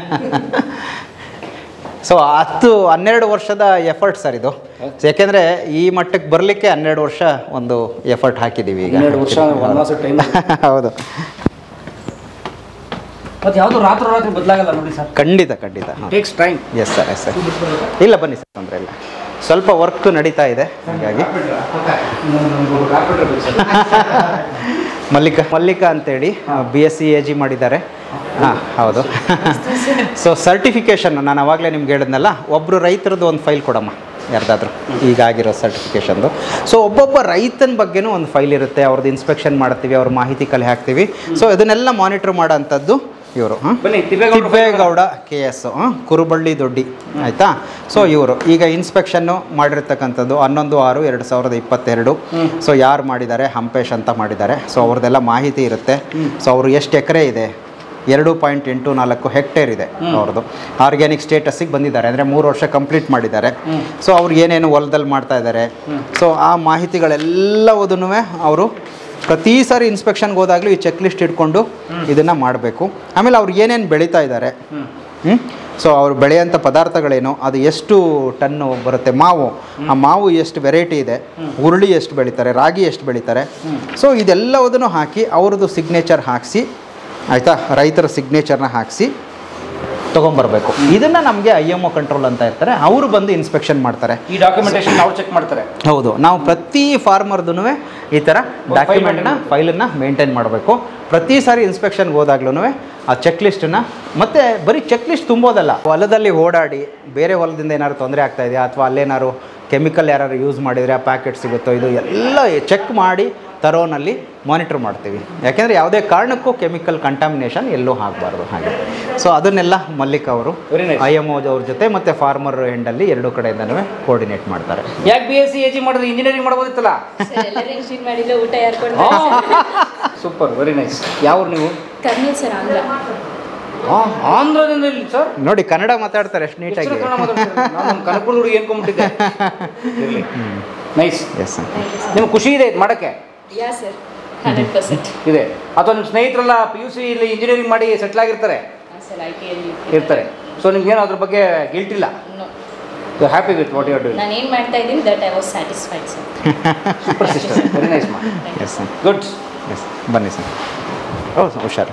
ಸೊ ಹತ್ತು ಹನ್ನೆರಡು ವರ್ಷದ ಎಫರ್ಟ್ ಸರ್ ಇದು ಯಾಕೆಂದರೆ ಈ ಮಟ್ಟಕ್ಕೆ ಬರಲಿಕ್ಕೆ ಹನ್ನೆರಡು ವರ್ಷ ಒಂದು ಎಫರ್ಟ್ ಹಾಕಿದ್ದೀವಿ ಈಗ ಹನ್ನೆರಡು ವರ್ಷ ವನವಾಸ ಟೈಮ್ ಹೌದು ಮತ್ತೆ ಯಾವುದು ರಾತ್ರಿ ರಾತ್ರಿ ಬದಲಾಗಲ್ಲ ನೋಡಿ ಸರ್ ಖಂಡಿತ ಖಂಡಿತ takes time yes sir yes sir ಇಲ್ಲ ಬನ್ನಿ ಸರ್ ತೊಂದರೆ ಇಲ್ಲ ಸ್ವಲ್ಪ ವರ್ಕ್ ನಡೀತಾ ಇದೆ ಹಾಗಾಗಿ ಮಲ್ಲಿಕಾ ಮಲ್ಲಿಕಾ ಅಂತೇಳಿ B S C A G ಮಾಡಿದ್ದಾರೆ ಹಾಂ ಹೌದು ಸೊ ಸರ್ಟಿಫಿಕೇಷನ್ ನಾನು ಅವಾಗಲೇ ನಿಮ್ಗೆ ಹೇಳಿದ್ನಲ್ಲ ಒಬ್ಬರು ರೈತರದ್ದು ಒಂದು ಫೈಲ್ ಕೊಡಮ್ಮ ಯಾರ್ದಾದ್ರು ಈಗ ಆಗಿರೋ ಸರ್ಟಿಫಿಕೇಷನ್ದು ಸೊ ಒಬ್ಬೊಬ್ಬ ರೈತನ ಬಗ್ಗೆನೂ ಒಂದು ಫೈಲ್ ಇರುತ್ತೆ ಅವ್ರದ್ದು ಇನ್ಸ್ಪೆಕ್ಷನ್ ಮಾಡ್ತೀವಿ ಅವ್ರ ಮಾಹಿತಿ ಕಲೆ ಹಾಕ್ತೀವಿ ಸೊ ಇದನ್ನೆಲ್ಲ ಮಾನಿಟ್ರ್ ಮಾಡೋ ಅಂಥದ್ದು ಇವರು ಬನ್ನಿ, ತಿಪ್ಪೇಗೌಡ್ರು ತಿಪ್ಪೇಗೌಡ ಕೆ ಎಸ್ ಕುರುಬಳ್ಳಿ ದೊಡ್ಡಿ ಆಯಿತಾ ಸೊ ಇವರು ಈಗ ಇನ್ಸ್ಪೆಕ್ಷನ್ನು ಮಾಡಿರ್ತಕ್ಕಂಥದ್ದು ಹನ್ನೊಂದು ಆರು ಎರಡು ಸಾವಿರದ ಇಪ್ಪತ್ತೆರಡು ಸೊ ಯಾರು ಮಾಡಿದ್ದಾರೆ ಹಂಪೇಶ್ ಅಂತ ಮಾಡಿದ್ದಾರೆ ಸೊ ಅವ್ರದ್ದೆಲ್ಲ ಮಾಹಿತಿ ಇರುತ್ತೆ ಸೊ ಅವರು ಎಷ್ಟು ಎಕರೆ ಇದೆ ಎರಡು ಪಾಯಿಂಟ್ ಎಂಟು ನಾಲ್ಕು ಹೆಕ್ಟೇರ್ ಇದೆ ಅವ್ರದ್ದು ಆರ್ಗ್ಯಾನಿಕ್ ಸ್ಟೇಟಸ್ಸಿಗೆ ಬಂದಿದ್ದಾರೆ ಅಂದರೆ ಮೂರು ವರ್ಷ ಕಂಪ್ಲೀಟ್ ಮಾಡಿದ್ದಾರೆ ಸೊ ಅವ್ರು ಏನೇನು ಹೊಲದಲ್ಲಿ ಮಾಡ್ತಾ ಇದ್ದಾರೆ ಸೊ ಆ ಮಾಹಿತಿಗಳೆಲ್ಲವುದನ್ನು ಅವರು ಪ್ರತಿ ಸಾರಿ ಇನ್ಸ್ಪೆಕ್ಷನ್ಗೆ ಹೋದಾಗಲೂ ಈ ಚೆಕ್ ಲಿಸ್ಟ್ ಇಟ್ಕೊಂಡು ಇದನ್ನು ಮಾಡಬೇಕು ಆಮೇಲೆ ಅವ್ರು ಏನೇನು ಬೆಳೀತಾ ಇದ್ದಾರೆ ಹ್ಞೂ ಸೊ ಅವ್ರು ಬೆಳೆಯೋಂಥ ಪದಾರ್ಥಗಳೇನು ಅದು ಎಷ್ಟು ಟನ್ನು ಬರುತ್ತೆ ಮಾವು ಆ ಮಾವು ಎಷ್ಟು ವೆರೈಟಿ ಇದೆ ಹುರುಳಿ ಎಷ್ಟು ಬೆಳೀತಾರೆ ರಾಗಿ ಎಷ್ಟು ಬೆಳೀತಾರೆ ಸೊ ಇದೆಲ್ಲವುದನ್ನು ಹಾಕಿ ಅವ್ರದ್ದು ಸಿಗ್ನೇಚರ್ ಹಾಕಿಸಿ ಆಯಿತಾ ರೈತರ ಸಿಗ್ನೇಚರ್ನ ಹಾಕಿಸಿ ತೊಗೊಂಬರ್ಬೇಕು ಇದನ್ನು ನಮಗೆ ಐ ಎಮ್ ಒ ಕಂಟ್ರೋಲ್ ಅಂತ ಇರ್ತಾರೆ ಅವರು ಬಂದು ಇನ್ಸ್ಪೆಕ್ಷನ್ ಮಾಡ್ತಾರೆ ಈ ಡಾಕ್ಯುಮೆಂಟೇಶನ್ ನಾವು ಚೆಕ್ ಮಾಡ್ತಾರೆ ಹೌದು ನಾವು ಪ್ರತಿ ಫಾರ್ಮರ್ದು ಈ ಥರ ಡಾಕ್ಯುಮೆಂಟ್ನ ಫೈಲನ್ನು ಮೇಂಟೈನ್ ಮಾಡಬೇಕು ಪ್ರತಿ ಸಾರಿ ಇನ್ಸ್ಪೆಕ್ಷನ್ಗೆ ಹೋದಾಗ್ಲೂ ಆ ಚೆಕ್ ಲಿಸ್ಟನ್ನು ಮತ್ತು ಬರೀ ಚೆಕ್ ಲಿಸ್ಟ್ ತುಂಬೋದಲ್ಲ ಹೊಲದಲ್ಲಿ ಓಡಾಡಿ ಬೇರೆ ಹೊಲದಿಂದ ಏನಾದ್ರು ತೊಂದರೆ ಆಗ್ತಾ ಇದೆಯಾ ಅಥವಾ ಅಲ್ಲೇನಾದ್ರು ಕೆಮಿಕಲ್ ಯಾರು ಯೂಸ್ ಮಾಡಿದರೆ ಆ ಪ್ಯಾಕೆಟ್ ಸಿಗುತ್ತೋ ಇದು ಎಲ್ಲ ಚೆಕ್ ಮಾಡಿ ತರೋನಲ್ಲಿ ಮಾನಿಟರ್ ಮಾಡ್ತೀವಿ ಯಾಕೆಂದರೆ ಯಾವುದೇ ಕಾರಣಕ್ಕೂ ಕೆಮಿಕಲ್ ಕಂಟಾಮಿನೇಷನ್ ಎಲ್ಲೂ ಆಗಬಾರ್ದು ಹಾಗೆ ಸೊ ಅದನ್ನೆಲ್ಲ ಮಲ್ಲಿಕ್ ಅವರು Very nice. ಐ ಎಮ್ ಅವ್ರ ಜೊತೆ ಮತ್ತು ಫಾರ್ಮರ್ ಎಂಡಲ್ಲಿ ಎರಡು ಕಡೆಯಿಂದನೂ ಕೋರ್ಡಿನೇಟ್ ಮಾಡ್ತಾರೆ ಯಾಕೆ B S C A G ಮಾಡಿದ್ರೆ ಇಂಜಿನಿಯರಿಂಗ್ ಮಾಡ್ಬೋದಿತ್ತಲ್ಲ ಎಲ್ಲರೂ ಇನ್ಸ್ಟಿಟ್ ಮಾಡಿಲ್ಲ ಊಟ ಯಾರ್ಕೊಂಡು ಸೂಪರ್ ವೆರಿ ನೈಸ್ ಯಾವ ನೀವು ಕರ್ನೂಲ್ ಸರ್ ಆಂಧ್ರ ಆಂಧ್ರದಿಂದ ಇಲ್ಲಿ ಸರ್ ನೋಡಿ ಕನ್ನಡ ಮಾತಾಡ್ತಾರೆ ಎಷ್ಟು ನೀಟಾಗಿ ಹೆಚ್ಚಿನ ಕನ್ನಡ ಮಾತಾಡ್ತೀರಾ? ನಾನು ನಮ್ಮ ಕನಕಪುರದ ಹುಡುಗಿ ಅನ್ಕೊಂಡ್ಬಿಟ್ಟಿದ್ದೆ ಇರಲಿ ನೈಸ್ ಎಸ್ ನಿಮ್ಗೆ ಖುಷಿ ಇದೆ ಇದು ಮಾಡೋಕ್ಕೆ ಯಾ ಸರ್ ಹಂಡ್ರೆಡ್ ಪರ್ಸೆಂಟ್ ಇದೆ ಅಥವಾ ನಿಮ್ಮ ಸ್ನೇಹಿತರೆಲ್ಲ ಪಿ ಯು ಸಿ ಇಲ್ಲಿ ಇಂಜಿನಿಯರಿಂಗ್ ಮಾಡಿ ಸೆಟ್ಲ್ ಆಗಿರ್ತಾರೆ ಸರ್ ಐ ಟಿ ಅಲ್ಲಿ ಇರ್ತಾರೆ ಸೊ ನಿಮ್ಗೇನು ಅದ್ರ ಬಗ್ಗೆ ಗಿಲ್ಟ್ ಇಲ್ಲ you happy with what you are doing ನಾನು ಏನು ಮಾಡ್ತಾ ಇದ್ದೀನಿ that I was satisfied sir super sister very nice ಮಾ ಎಸ್ ಸರ್ ಗುಡ್ ಎಸ್ ಬನ್ನಿ ಸರ್ ಹೌದು ಹುಷಾರು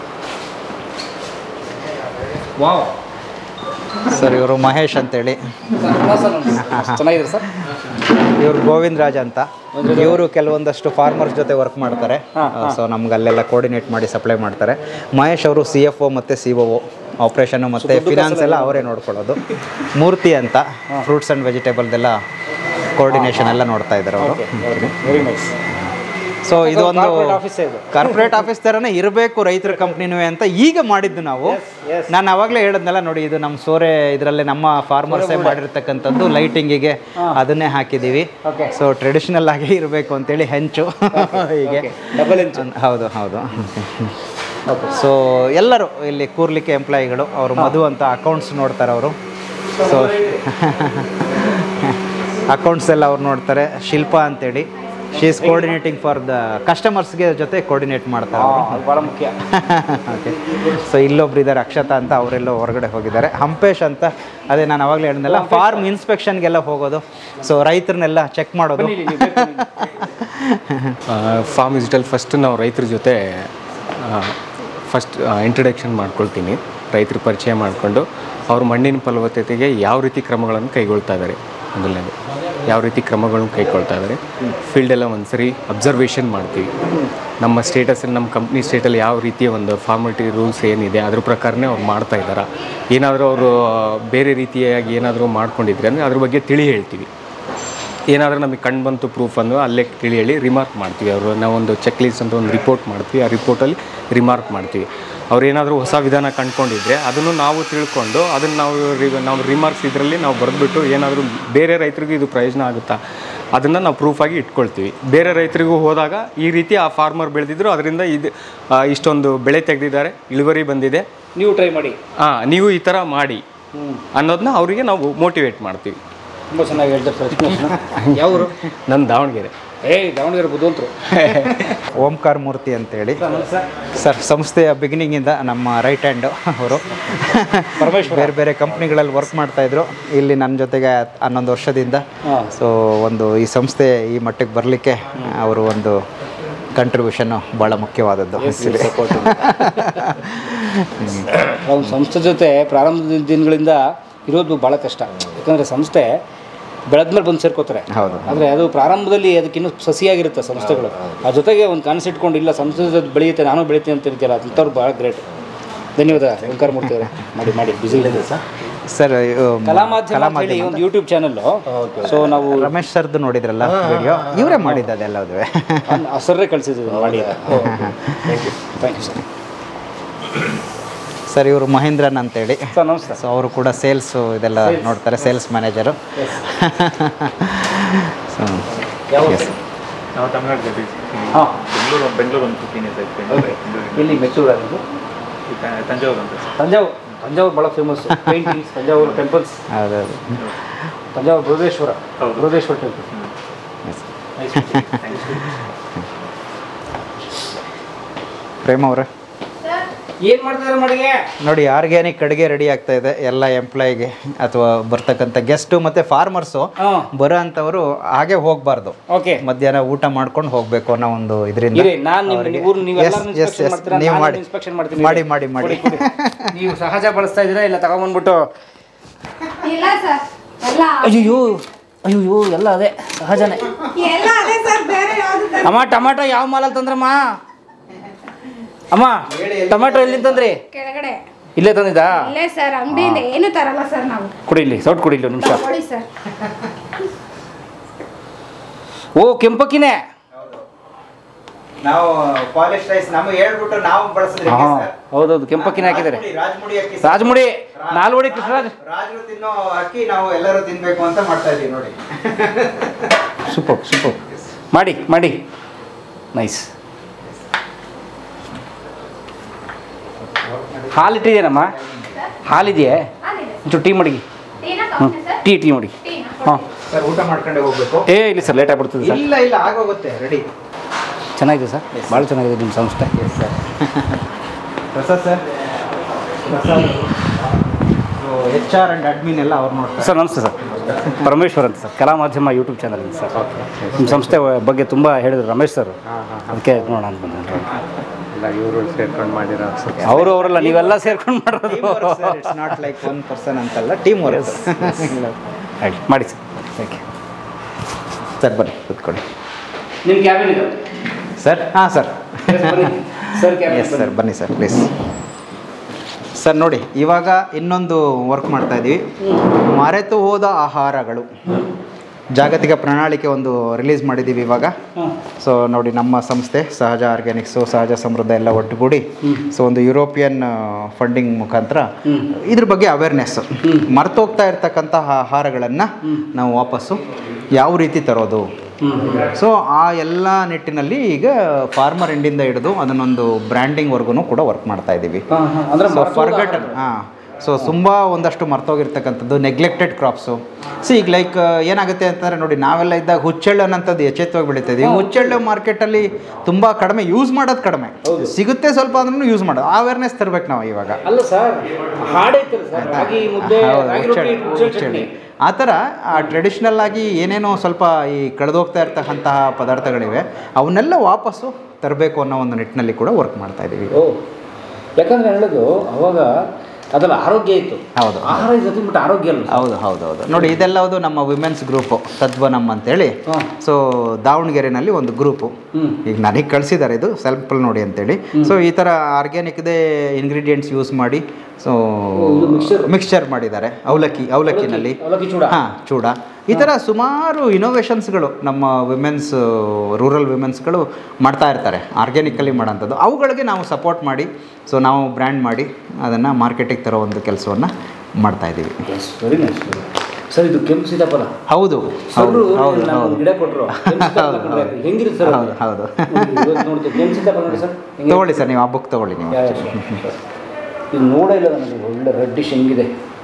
ವಾವ್ ಸರ್ ಇವರು ಮಹೇಶ್ ಅಂತೇಳಿ ಚೆನ್ನಾಗಿದೆ ಸರ್ ಇವರು ಗೋವಿಂದ್ ರಾಜ್ ಅಂತ ಇವರು ಕೆಲವೊಂದಷ್ಟು ಫಾರ್ಮರ್ಸ್ ಜೊತೆ ವರ್ಕ್ ಮಾಡ್ತಾರೆ ಸೊ ನಮ್ಗೆ ಅಲ್ಲೆಲ್ಲ ಕೋರ್ಡಿನೇಟ್ ಮಾಡಿ ಸಪ್ಲೈ ಮಾಡ್ತಾರೆ ಮಹೇಶ್ ಅವರು ಸಿ ಎಫ್ ಒ ಮತ್ತು ಸಿ ಒ ಆಪ್ರೇಷನ್ನು ಮತ್ತು ಫಿನಾನ್ಸ್ ಎಲ್ಲ ಅವರೇ ನೋಡ್ಕೊಳ್ಳೋದು ಮೂರ್ತಿ ಅಂತ ಫ್ರೂಟ್ಸ್ ಆ್ಯಂಡ್ ವೆಜಿಟೇಬಲ್ದೆಲ್ಲ ಕೋರ್ಡಿನೇಷನ್ ಎಲ್ಲ ನೋಡ್ತಾ ಇದ್ದಾರೆ ಅವರು ವೆರಿ ನೈಸ್ ಸೊ ಇದೊಂದು corporate office ಇದು. ಕಾರ್ಪೊರೇಟ್ ಆಫೀಸ್ ಥರನೇ ಇರಬೇಕು ರೈತರ ಕಂಪ್ನಿನೂ ಅಂತ ಈಗ ಮಾಡಿದ್ದು ನಾವು yes. ನಾನು ಅವಾಗಲೇ ಹೇಳಿದ್ನಲ್ಲ ನೋಡಿ ಇದು ನಮ್ಮ ಸೋರೆ ಇದರಲ್ಲೇ ನಮ್ಮ ಫಾರ್ಮರ್ಸೇ ಮಾಡಿರ್ತಕ್ಕಂಥದ್ದು ಲೈಟಿಂಗಿಗೆ ಅದನ್ನೇ ಹಾಕಿದ್ದೀವಿ Okay. ಸೊ ಟ್ರೆಡಿಷನಲ್ ಆಗಿ ಇರಬೇಕು ಅಂತೇಳಿ ಹೆಂಚು ಹೀಗೆ Okay. Double ಹೆಂಚು. ಹೌದು ಹೌದು ಸೊ ಎಲ್ಲರೂ ಇಲ್ಲಿ ಕೂರ್ಲಿಕ್ಕೆ ಎಂಪ್ಲಾಯಿಗಳು ಅವರು ಮಧು ಅಂತ ಅಕೌಂಟ್ಸ್ ನೋಡ್ತಾರೆ ಅವರು ಸೊ ಅಕೌಂಟ್ಸ್ ಎಲ್ಲ ಅವ್ರು ನೋಡ್ತಾರೆ ಶಿಲ್ಪಾ ಅಂತೇಳಿ she is coordinating for the ಕಸ್ಟಮರ್ಸ್ಗೆ ಜೊತೆ ಕೋರ್ಡಿನೇಟ್ ಮಾಡ್ತಾರೆ ಅವರು ಅದು ಭಾಳ ಮುಖ್ಯ ಓಕೆ ಸೊ ಇಲ್ಲೊಬ್ರು ಇದ್ದಾರೆ ಅಕ್ಷತಾ ಅಂತ ಅವರೆಲ್ಲೋ ಹೊರಗಡೆ ಹೋಗಿದ್ದಾರೆ ಹಂಪೇಶ್ ಅಂತ ಅದೇ ನಾನು ಅವಾಗಲೇ ಹೇಳಿದ್ನಲ್ಲ ಫಾರ್ಮ್ ಇನ್ಸ್ಪೆಕ್ಷನ್ಗೆಲ್ಲ ಹೋಗೋದು ಸೊ ರೈತರನ್ನೆಲ್ಲ ಚೆಕ್ ಮಾಡೋದು ಬನ್ನಿ ಇಲ್ಲಿ, ನೀವು ಬೇಕು ಬನ್ನಿ. ಫಾರ್ಮ್ ವಿಸಿಟಲ್ಲಿ ಫಸ್ಟ್ ನಾವು ರೈತರ ಜೊತೆ ಫಸ್ಟ್ ಇಂಟ್ರಡಕ್ಷನ್ ಮಾಡ್ಕೊಳ್ತೀನಿ ರೈತರ ಪರಿಚಯ ಮಾಡಿಕೊಂಡು ಅವ್ರ ಮಣ್ಣಿನ ಫಲವತ್ತತೆಗೆ ಯಾವ ರೀತಿ ಕ್ರಮಗಳನ್ನು ಕೈಗೊಳ್ತಾ ಇದ್ದಾರೆ ಮೊದಲನೇದು ಯಾವ ರೀತಿ ಕ್ರಮಗಳನ್ನು ಕೈಗೊಳ್ತಾ ಇದ್ದಾರೆ ಫೀಲ್ಡೆಲ್ಲ ಒಂದ್ಸರಿ ಅಬ್ಸರ್ವೇಷನ್ ಮಾಡ್ತೀವಿ ನಮ್ಮ ಸ್ಟೇಟಸಲ್ಲಿ ನಮ್ಮ ಕಂಪ್ನಿ ಸ್ಟೇಟಲ್ಲಿ ಯಾವ ರೀತಿಯ ಒಂದು ಫಾರ್ಮಾಲಿಟಿ ರೂಲ್ಸ್ ಏನಿದೆ ಅದ್ರ ಪ್ರಕಾರನೇ ಅವ್ರು ಮಾಡ್ತಾ ಇದ್ದಾರಾ ಏನಾದರೂ ಅವರು ಬೇರೆ ರೀತಿಯಾಗಿ ಏನಾದರೂ ಮಾಡ್ಕೊಂಡಿದ್ರೆ ಅಂದರೆ ಅದ್ರ ಬಗ್ಗೆ ತಿಳಿ ಹೇಳ್ತೀವಿ ಏನಾದರೂ ನಮಗೆ ಕಂಡು ಬಂತು ಪ್ರೂಫ್ ಅಂದು ಅಲ್ಲೇ ತಿಳಿ ಹೇಳಿ ರಿಮಾರ್ಕ್ ಮಾಡ್ತೀವಿ ಅವರು ನಾವೊಂದು ಚೆಕ್ ಲಿಸ್ಟ್ ಅಂತ ಒಂದು ರಿಪೋರ್ಟ್ ಮಾಡ್ತೀವಿ ಆ ರಿಪೋರ್ಟಲ್ಲಿ ರಿಮಾರ್ಕ್ ಮಾಡ್ತೀವಿ ಅವ್ರು ಏನಾದರೂ ಹೊಸ ವಿಧಾನ ಕಂಡುಕೊಂಡಿದ್ರೆ ಅದನ್ನು ನಾವು ತಿಳ್ಕೊಂಡು ಅದನ್ನು ನಾವು ರಿ ನಾವು ರಿಮಾರ್ಕ್ಸ್ ಇದರಲ್ಲಿ ನಾವು ಬರೆದ್ಬಿಟ್ಟು ಏನಾದರೂ ಬೇರೆ ರೈತರಿಗೂ ಇದು ಪ್ರಯೋಜನ ಆಗುತ್ತಾ ಅದನ್ನು ನಾವು ಪ್ರೂಫಾಗಿ ಇಟ್ಕೊಳ್ತೀವಿ ಬೇರೆ ರೈತರಿಗೂ ಹೋದಾಗ ಈ ರೀತಿ ಆ ಫಾರ್ಮರ್ ಬೆಳೆದಿದ್ರು ಅದರಿಂದ ಇದು ಆ, ಇಷ್ಟೊಂದು ಬೆಳೆ ತೆಗೆದಿದ್ದಾರೆ ಇಳುವರಿ ಬಂದಿದೆ ನೀವು ಟ್ರೈ ಮಾಡಿ ಹಾಂ ನೀವು ಈ ಥರ ಮಾಡಿ ಅನ್ನೋದನ್ನ ಅವರಿಗೆ ನಾವು ಮೋಟಿವೇಟ್ ಮಾಡ್ತೀವಿ ತುಂಬ ಚೆನ್ನಾಗಿ ಹೇಳ್ತಾರೆ ಸರ್ ಯಾವರು ನನ್ನ ದಾವಣಗೆರೆ ಏಯ್ ದಾವಣಗೆರೆ ಬುದ್ಧವಂತರು ಓಂಕಾರ ಮೂರ್ತಿ ಅಂತೇಳಿ ಸರ್ ಸಂಸ್ಥೆಯ ಬಿಗಿನಿಂಗಿಂದ ನಮ್ಮ ರೈಟ್ ಹ್ಯಾಂಡು ಅವರು ಬೇರೆ ಬೇರೆ ಕಂಪ್ನಿಗಳಲ್ಲಿ ವರ್ಕ್ ಮಾಡ್ತಾಯಿದ್ರು ಇಲ್ಲಿ ನನ್ನ ಜೊತೆಗೆ ಹನ್ನೊಂದು ವರ್ಷದಿಂದ ಸೊ ಒಂದು ಈ ಸಂಸ್ಥೆ ಈ ಮಟ್ಟಕ್ಕೆ ಬರಲಿಕ್ಕೆ ಅವರು ಒಂದು ಕಂಟ್ರಿಬ್ಯೂಷನ್ನು ಭಾಳ ಮುಖ್ಯವಾದದ್ದು ಇಲ್ಲಿ. ಒಂದು ಸಂಸ್ಥೆ ಜೊತೆ ಪ್ರಾರಂಭದ ದಿನಗಳಿಂದ ಇರೋದು ಭಾಳ ಕಷ್ಟ ಯಾಕಂದರೆ ಸಂಸ್ಥೆ ಬೆಳೆದ್ಮೇಲೆ ಬಂದು ಸೇರ್ಕೋತಾರೆ ಹೌದು. ಆದರೆ ಅದು ಪ್ರಾರಂಭದಲ್ಲಿ ಅದಕ್ಕಿನ್ನೂ ಸಸಿಯಾಗಿರುತ್ತೆ ಸಂಸ್ಥೆಗಳು ಆ ಜೊತೆಗೆ ಒಂದು ಕನಸು ಇಟ್ಕೊಂಡು ಇಲ್ಲ ಸಂಸ್ಥೆ ಜೊತೆ ಬೆಳೆಯುತ್ತೆ ನಾನು ಬೆಳಿತೀನಿ ಅಂತ ಇರ್ತೀರ ಅಂಥವ್ರು ಭಾಳ ಗ್ರೇಟ್ ಧನ್ಯವಾದ ಓಂಕಾರ ಮೂರ್ತಿ ಅವರೇ ಮಾಡಿ ಮಾಡಿ ಬಿಸಿ ಇದೆ ಸರ್ ಸರ್ ಇವು ಕಲಾ ಮಾಧ್ಯಮ ಅಂತ ಹೇಳಿ ಒಂದು ಯೂಟ್ಯೂಬ್ ಚಾನಲ್ಲು ಸೊ ನಾವು ರಮೇಶ್ ಸರ್ದು ನೋಡಿದ್ರಲ್ಲ ವಿಡಿಯೋ ಇವರೇ ಮಾಡಿದ್ದು ಅದೆಲ್ಲದುವೆ ಹಸರೇ ಕಳಿಸಿದ್ವಿ ಮಾಡಿ ಥ್ಯಾಂಕ್ ಯು ಸರ್ ಸರ್ ಇವರು ಮಹೇಂದ್ರನ್ ಅಂತೇಳಿ ಸರ್ ನಮಸ್ತೆ ಸೊ ಅವರು ಕೂಡ ಸೇಲ್ಸು ಇದೆಲ್ಲ ನೋಡ್ತಾರೆ ಸೇಲ್ಸ್ ಮ್ಯಾನೇಜರು ಸೊ ಯಾವ ಎಸ್ ನಾವು ತಮಿಳ್ನಾಡು ಹಾಂ ಬೆಂಗಳೂರು ಬೆಂಗಳೂರು ಒಂದು ಫಿಫ್ಟೀನ್ ಇಯರ್ಸ್ ಆಯ್ತು ಬೆಂಗಳೂರು ಇಲ್ಲಿ ಮೆಚ್ಚೂರು ಆಗೋದು ತಂಜಾವೂರು ಅಂತ ಸರ್ ತಂಜಾವೂರು ತಂಜಾವೂರು ಭಾಳ ಫೇಮಸ್ ಪೇಂಟಿಂಗ್ಸ್ ತಂಜಾವೂರು ಟೆಂಪಲ್ಸ್ ಹೌದೌದು ತಂಜಾವೂರು ಬೃಹದೇಶ್ವರ ಹೌದು. ಬೃಹದೇಶ್ವರ ಟೆಂಪಲ್ ಪ್ರೇಮ ಅವರೇ ಏನು ಮಾಡ್ತಾರೆ ಮಡಿಗೆ ನೋಡಿ ಆರ್ಗ್ಯಾನಿಕ್ ಅಡುಗೆ ರೆಡಿ ಆಗ್ತಾ ಇದೆ ಎಲ್ಲ ಎಂಪ್ಲಾಯಿಗೆ ಅಥವಾ ಬರ್ತಕ್ಕಂಥ ಗೆಸ್ಟು ಮತ್ತು ಫಾರ್ಮರ್ಸು ಹಾಂ ಬರೋ ಅಂಥವರು ಹಾಗೆ ಹೋಗಬಾರ್ದು ಓಕೆ ಮಧ್ಯಾಹ್ನ ಊಟ ಮಾಡ್ಕೊಂಡು ಹೋಗಬೇಕು ಅನ್ನೋ ಒಂದು ಇದರಿಂದ ಇರಿ ನಾನು ನಿಮ್ಮ ಊರು ನೀವು Yes, ಎಲ್ಲರೂ yes, ಇನ್ಸ್ಪೆಕ್ಷನ್ yes. ಮಾಡ್ತೀರಾ ನೀವು ನಾನು ಮಾಡಿ. ಇನ್ಸ್ಪೆಕ್ಷನ್ ಮಾಡ್ತೀನಿ ಮಾಡಿ ಮಾಡಿ ಮಾಡಿ ಕೊಡಿ, ಕೊಡಿ. ನೀವು ಸಹಜ ಬಳಸ್ತಾ ಇದ್ದೀರಾ ಇಲ್ಲ ತಗೊಂಬಂದ್ಬಿಟ್ಟು ಇಲ್ಲ ಸರ್ ಎಲ್ಲ ಅಯ್ಯೋ ಅಯ್ಯೋ ಎಲ್ಲ ಅದೇ ಸಹಜನೇ ಎಲ್ಲ ಅದೇ ಸರ್ ಬೇರೆ ಯಾವ್ದು ಅಮ್ಮ ಟಮಾಟೊ ಯಾವ ಮಾಲಲ್ಲಿ ತಂದ್ರಮ್ಮ ಅಮ್ಮ ಟೊಮೆಟೊ ಎಲ್ಲಿಂದ ತಂದ್ರಿ ಕೆಳಗಡೆ ಇಲ್ಲೇ ತಂದಿದ್ದಾ ಇಲ್ಲೇ ಸರ್ ಅಂಗಡಿಯಿಂದ ಏನು ತರಲ್ಲ ಸರ್ ನಾವು ಕೊಡಿ ಇಲ್ಲಿ ಸೌಟ್ ಕೊಡಿ ಇಲ್ಲಿ ಒಂದು ನಿಮಿಷ ಕೊಡಿ ಸರ್ ಓ ಕೆಂಪಕ್ಕಿನೇ ನಾವು ಪಾಲಿಶ್ ರೈಸ್ ನಮಗೆ ಹೇಳ್ಬಿಟ್ಟು ನಾವು ಬಳಸಿದ್ರೆ ಹಾ ಹೌದೌದು ಕೆಂಪಕ್ಕಿನೇ ಹಾಕಿದ್ದಾರೆ ರಾಜಮುಡಿ ಅಕ್ಕಿ ರಾಜಮುಡಿ ನಾಲ್ವಡಿ ಕೃಷ್ಣರಾಜ್ ರಾಜರು ತಿನ್ನೋ ಅಕ್ಕಿ ನಾವು ಎಲ್ಲರೂ ತಿನ್ಬೇಕು ಅಂತ ಮಾಡ್ತಾ ಇದೀವಿ ನೋಡಿ ಸೂಪರ್ ಸೂಪರ್ ಮಾಡಿ ಮಾಡಿ ನೈಸ್ ಹಾಲಿಟ್ಟಿದ್ದೀನಮ್ಮ ಹಾಲಿದೆಯೇ ಒಂಚೂರು ಟೀ ಮಡಗಿ ಹ್ಞೂ ಟೀ ಟೀ ಮಡಗಿ ಹಾಂ ಸರ್ ಊಟ ಮಾಡ್ಕೊಂಡೆ ಹೋಗ್ಬೇಕು ಏ ಇಲ್ಲ ಸರ್ ಲೇಟ್ ಆಗ್ಬಿಡ್ತದೆ ಸರ್ ಇಲ್ಲ ಇಲ್ಲ ಆಗೋಗುತ್ತೆ ರೆಡಿ ಚೆನ್ನಾಗಿದೆ ಸರ್ ಭಾಳ ಚೆನ್ನಾಗಿದೆ ನಿಮ್ಮ ಸಂಸ್ಥೆ Prasad sir Prasad H R and admin ಎಲ್ಲ ಅವ್ರು ನೋಡ್ತಾರೆ ಸರ್ ನಮಸ್ತೆ ಸರ್ ಪರಮೇಶ್ವರ್ ಅಂತ ಸರ್ ಕಲಾ ಮಾಧ್ಯಮ ಯೂಟ್ಯೂಬ್ ಚಾನಲ್ ಸರ್ ನಿಮ್ಮ ಸಂಸ್ಥೆ ಬಗ್ಗೆ ತುಂಬ ಹೇಳಿದ್ರು ರಮೇಶ್ ಸರ್ ಅದಕ್ಕೆ ನೋಡೋಣ ಅಂತ ಬಂದೆ ಎಲ್ಲ ಇವರು ಸೇರ್ಕೊಂಡು ಮಾಡಿರೋ ಅವರು ಅವರೆಲ್ಲ ನೀವೆಲ್ಲ ಸೇರ್ಕೊಂಡು ಮಾಡೋದು it's not like one person ಅಂತಲ್ಲ ಟೀಮ್ ವರ್ಕ್ ಆಯ್ತು ಮಾಡಿ ಸರ್ ಥ್ಯಾಂಕ್ ಯು ಸರ್ ಬನ್ನಿ ಕೂತ್ಕೊಳ್ಳಿ ನಿಮ್ಮ ಕ್ಯಾಬಿನ್ ಇದೆ ಸರ್ ಹಾಂ ಸರ್ ಸರ್ ಎಸ್ ಸರ್ ಬನ್ನಿ ಸರ್ ಪ್ಲೀಸ್ ಸರ್ ನೋಡಿ ಇವಾಗ ಇನ್ನೊಂದು ವರ್ಕ್ ಮಾಡ್ತಾ ಇದ್ದೀವಿ ಮರೆತು ಹೋದ ಆಹಾರಗಳು ಜಾಗತಿಕ ಪ್ರಣಾಳಿಕೆ ಒಂದು ರಿಲೀಸ್ ಮಾಡಿದ್ದೀವಿ ಇವಾಗ ಸೊ ನೋಡಿ ನಮ್ಮ ಸಂಸ್ಥೆ ಸಹಜ ಆರ್ಗ್ಯಾನಿಕ್ಸು ಸಹಜ ಸಮೃದ್ಧ ಎಲ್ಲ ಒಟ್ಟುಗೂಡಿ ಸೊ ಒಂದು ಯುರೋಪಿಯನ್ ಫಂಡಿಂಗ್ ಮುಖಾಂತರ ಇದ್ರ ಬಗ್ಗೆ ಅವೇರ್ನೆಸ್ ಮರ್ತೋಗ್ತಾ ಇರ್ತಕ್ಕಂತಹ ಆಹಾರಗಳನ್ನು ನಾವು ವಾಪಸ್ಸು ಯಾವ ರೀತಿ ತರೋದು ಸೊ ಆ ಎಲ್ಲ ನಿಟ್ಟಿನಲ್ಲಿ ಈಗ ಫಾರ್ಮರ್ ಎಂಡಿಂದ ಹಿಡಿದು ಅದನ್ನೊಂದು ಬ್ರ್ಯಾಂಡಿಂಗ್ವರೆಗೂ ಕೂಡ ವರ್ಕ್ ಮಾಡ್ತಾ ಇದ್ದೀವಿ ಅಂದ್ರೆ ಸೊ ಫರ್ಗಟನ್ ಹಾಂ ಸೊ ತುಂಬ ಒಂದಷ್ಟು ಮರ್ತೋಗಿರ್ತಕ್ಕಂಥದ್ದು ನೆಗ್ಲೆಕ್ಟೆಡ್ ಕ್ರಾಪ್ಸು ಸೊ ಈಗ ಲೈಕ್ ಏನಾಗುತ್ತೆ ಅಂತಂದರೆ ನೋಡಿ ನಾವೆಲ್ಲ ಇದ್ದಾಗ ಹುಚ್ಚೆಳ್ಳು ಅನ್ನೋಂಥದ್ದು ಎಚ್ಚೆತ್ತವಾಗಿ ಬೆಳೀತಾ ಇದೀವಿ ಹುಚ್ಚೆಳ್ಳು ಮಾರ್ಕೆಟಲ್ಲಿ ತುಂಬ ಕಡಿಮೆ ಯೂಸ್ ಮಾಡೋದು ಕಡಿಮೆ ಸಿಗುತ್ತೆ ಸ್ವಲ್ಪ ಅಂದ್ರೂ ಯೂಸ್ ಮಾಡೋದು ಅವೇರ್ನೆಸ್ ತರಬೇಕು ನಾವು ಇವಾಗ ಅಲ್ಲ ಸರ್ ಹಾಡೈತಲ್ಲ ಸರ್ ರಾಗಿ ಮುದ್ದೆ ಹೌದು, ರಾಗಿ ರೊಟ್ಟಿ ಹುಚ್ಚೆಳ್ಳು, ಹುಚ್ಚೆಳ್ಳು ಹುಚ್ಚೆಳ್ಳು. ಚಟ್ನಿ ಆ ಥರ ಟ್ರೆಡಿಷ್ನಲ್ ಆಗಿ ಏನೇನೋ ಸ್ವಲ್ಪ ಈ ಕಳೆದೋಗ್ತಾ ಇರ್ತಕ್ಕಂತಹ ಪದಾರ್ಥಗಳಿವೆ ಅವನ್ನೆಲ್ಲ ವಾಪಸ್ಸು ತರಬೇಕು ಅನ್ನೋ ಒಂದು ನಿಟ್ಟಿನಲ್ಲಿ ಕೂಡ ವರ್ಕ್ ಮಾಡ್ತಾ ಇದ್ದೀವಿ ಓ ಯಾಕಂದ್ರೆ ಹೇಳೋದು ಅವಾಗ ಅದೆಲ್ಲ ಆರೋಗ್ಯ ಇತ್ತು ಹೌದು. ಆಹಾರ ಜೊತೆ ಬಿಟ್ಟು ಆರೋಗ್ಯ ಅಲ್ಲ ಹೌದು ಹೌದು ಹೌದು ನೋಡಿ ಇದೆಲ್ಲವುದು ನಮ್ಮ ವಿಮೆನ್ಸ್ ಗ್ರೂಪು ತದ್ವನಮ್ ಅಂತೇಳಿ ಹಾಂ. ಸೊ ದಾವಣಗೆರೆನಲ್ಲಿ ಒಂದು ಗ್ರೂಪು ಹ್ಮ್. ಈಗ ನನಗೆ ಕಳಿಸಿದ್ದಾರೆ ಇದು ಸ್ಯಾಂಪಲ್ ನೋಡಿ ಅಂತೇಳಿ ಸೊ ಈ ಥರ ಆರ್ಗ್ಯಾನಿಕ್ದೇ ಇಂಗ್ರೀಡಿಯೆಂಟ್ಸ್ ಯೂಸ್ ಮಾಡಿ ಸೊ ಇದು mixture? ಮಿಕ್ಸ್ಚರ್ ಮಾಡಿದ್ದಾರೆ ಅವಲಕ್ಕಿ ಅವಲಕ್ಕಿನಲ್ಲಿ ಅವಲಕ್ಕಿ ಚೂಡ ಹಾಂ ಚೂಡ ಈ ಥರ ಸುಮಾರು ಇನೋವೇಷನ್ಸ್ಗಳು ನಮ್ಮ ವಿಮೆನ್ಸ್ ರೂರಲ್ ವಿಮೆನ್ಸ್ಗಳು ಮಾಡ್ತಾ ಇರ್ತಾರೆ ಆರ್ಗ್ಯಾನಿಕಲ್ಲಿ ಮಾಡೋಂಥದ್ದು ಅವುಗಳಿಗೆ ನಾವು ಸಪೋರ್ಟ್ ಮಾಡಿ ಸೊ ನಾವು ಬ್ರ್ಯಾಂಡ್ ಮಾಡಿ ಅದನ್ನು ಮಾರ್ಕೆಟಿಗೆ ತರೋ ಒಂದು ಕೆಲಸವನ್ನು ಮಾಡ್ತಾ ಇದ್ದೀವಿ ಎಸ್ ವೆರಿ ನೈಸ್ ಸರ್ ಇದು ಕೆಂಪು ಸೀತಾಫಲ ಹೌದು ಸರ್ ಹೌದು ಹೌದು ನಾವು ಹೌದು ಗಿಡ ಕೊಟ್ಟರು ಹೌದು, ಹೌದು. ಹೆಂಗಿರುತ್ತೆ ಸರ್ ಹೌದು ಹೌದು ನೋಡ್ತೀವಿ ಕೆಂಪು ಸೀತಾಫಲ ನೋಡಿ ಸರ್ ಹೆಂಗಿದೆ? ತಗೊಳ್ಳಿ ಸರ್ ನೀವು ಆ ಬುಕ್ ತಗೊಳ್ಳಿ ನೀವು ಯಾ, ಯಾ, sure, sure. ಇದು ನೋಡೇ ಇಲ್ಲ ನನಗೆ ಒಳ್ಳೆ ರೆಡ್ಡಿಶ್ ಹೆಂಗಿದೆ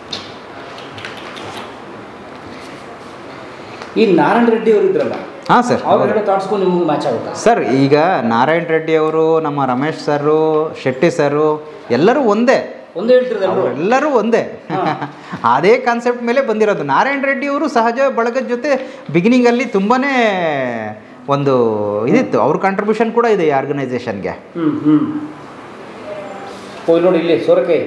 ಈ ನಾರಾಯಣ ರೆಡ್ಡಿ ಅವರು ಇದ್ರಲ್ಲ ಹಾಂ ಸರ್ ಅವ್ರ ಹೇಳೋ ತಾಡ್ಸ್ಕೊಂಡು ನಿಮ್ಗೆ ಮ್ಯಾಚ್ ಆಗುತ್ತಾ ಸರ್ ಈಗ ನಾರಾಯಣ್ ರೆಡ್ಡಿ ಅವರು ನಮ್ಮ ರಮೇಶ್ ಸರು ಶೆಟ್ಟಿ ಸರು ಎಲ್ಲರೂ ಒಂದೇ ಒಂದೇ ಹೇಳ್ತಿರೋದು ಎಲ್ಲರೂ ಎಲ್ಲರೂ ಒಂದೇ ಅದೇ ಕಾನ್ಸೆಪ್ಟ್ ಮೇಲೆ ಬಂದಿರೋದು ನಾರಾಯಣ್ ರೆಡ್ಡಿ ಅವರು ಸಹಜ ಬಳಗದ ಜೊತೆ ಬಿಗಿನಿಂಗಲ್ಲಿ ತುಂಬಾ ಒಂದು ಇದಿತ್ತು ಅವ್ರ ಕಾಂಟ್ರಿಬ್ಯೂಷನ್ ಕೂಡ ಇದೆ ಈ ಆರ್ಗನೈಸೇಷನ್ಗೆ ಹ್ಞೂ ಹ್ಞೂ ಹೋಗಿ ನೋಡಿ ಇಲ್ಲಿ ಸೋರೆಕಾಯಿ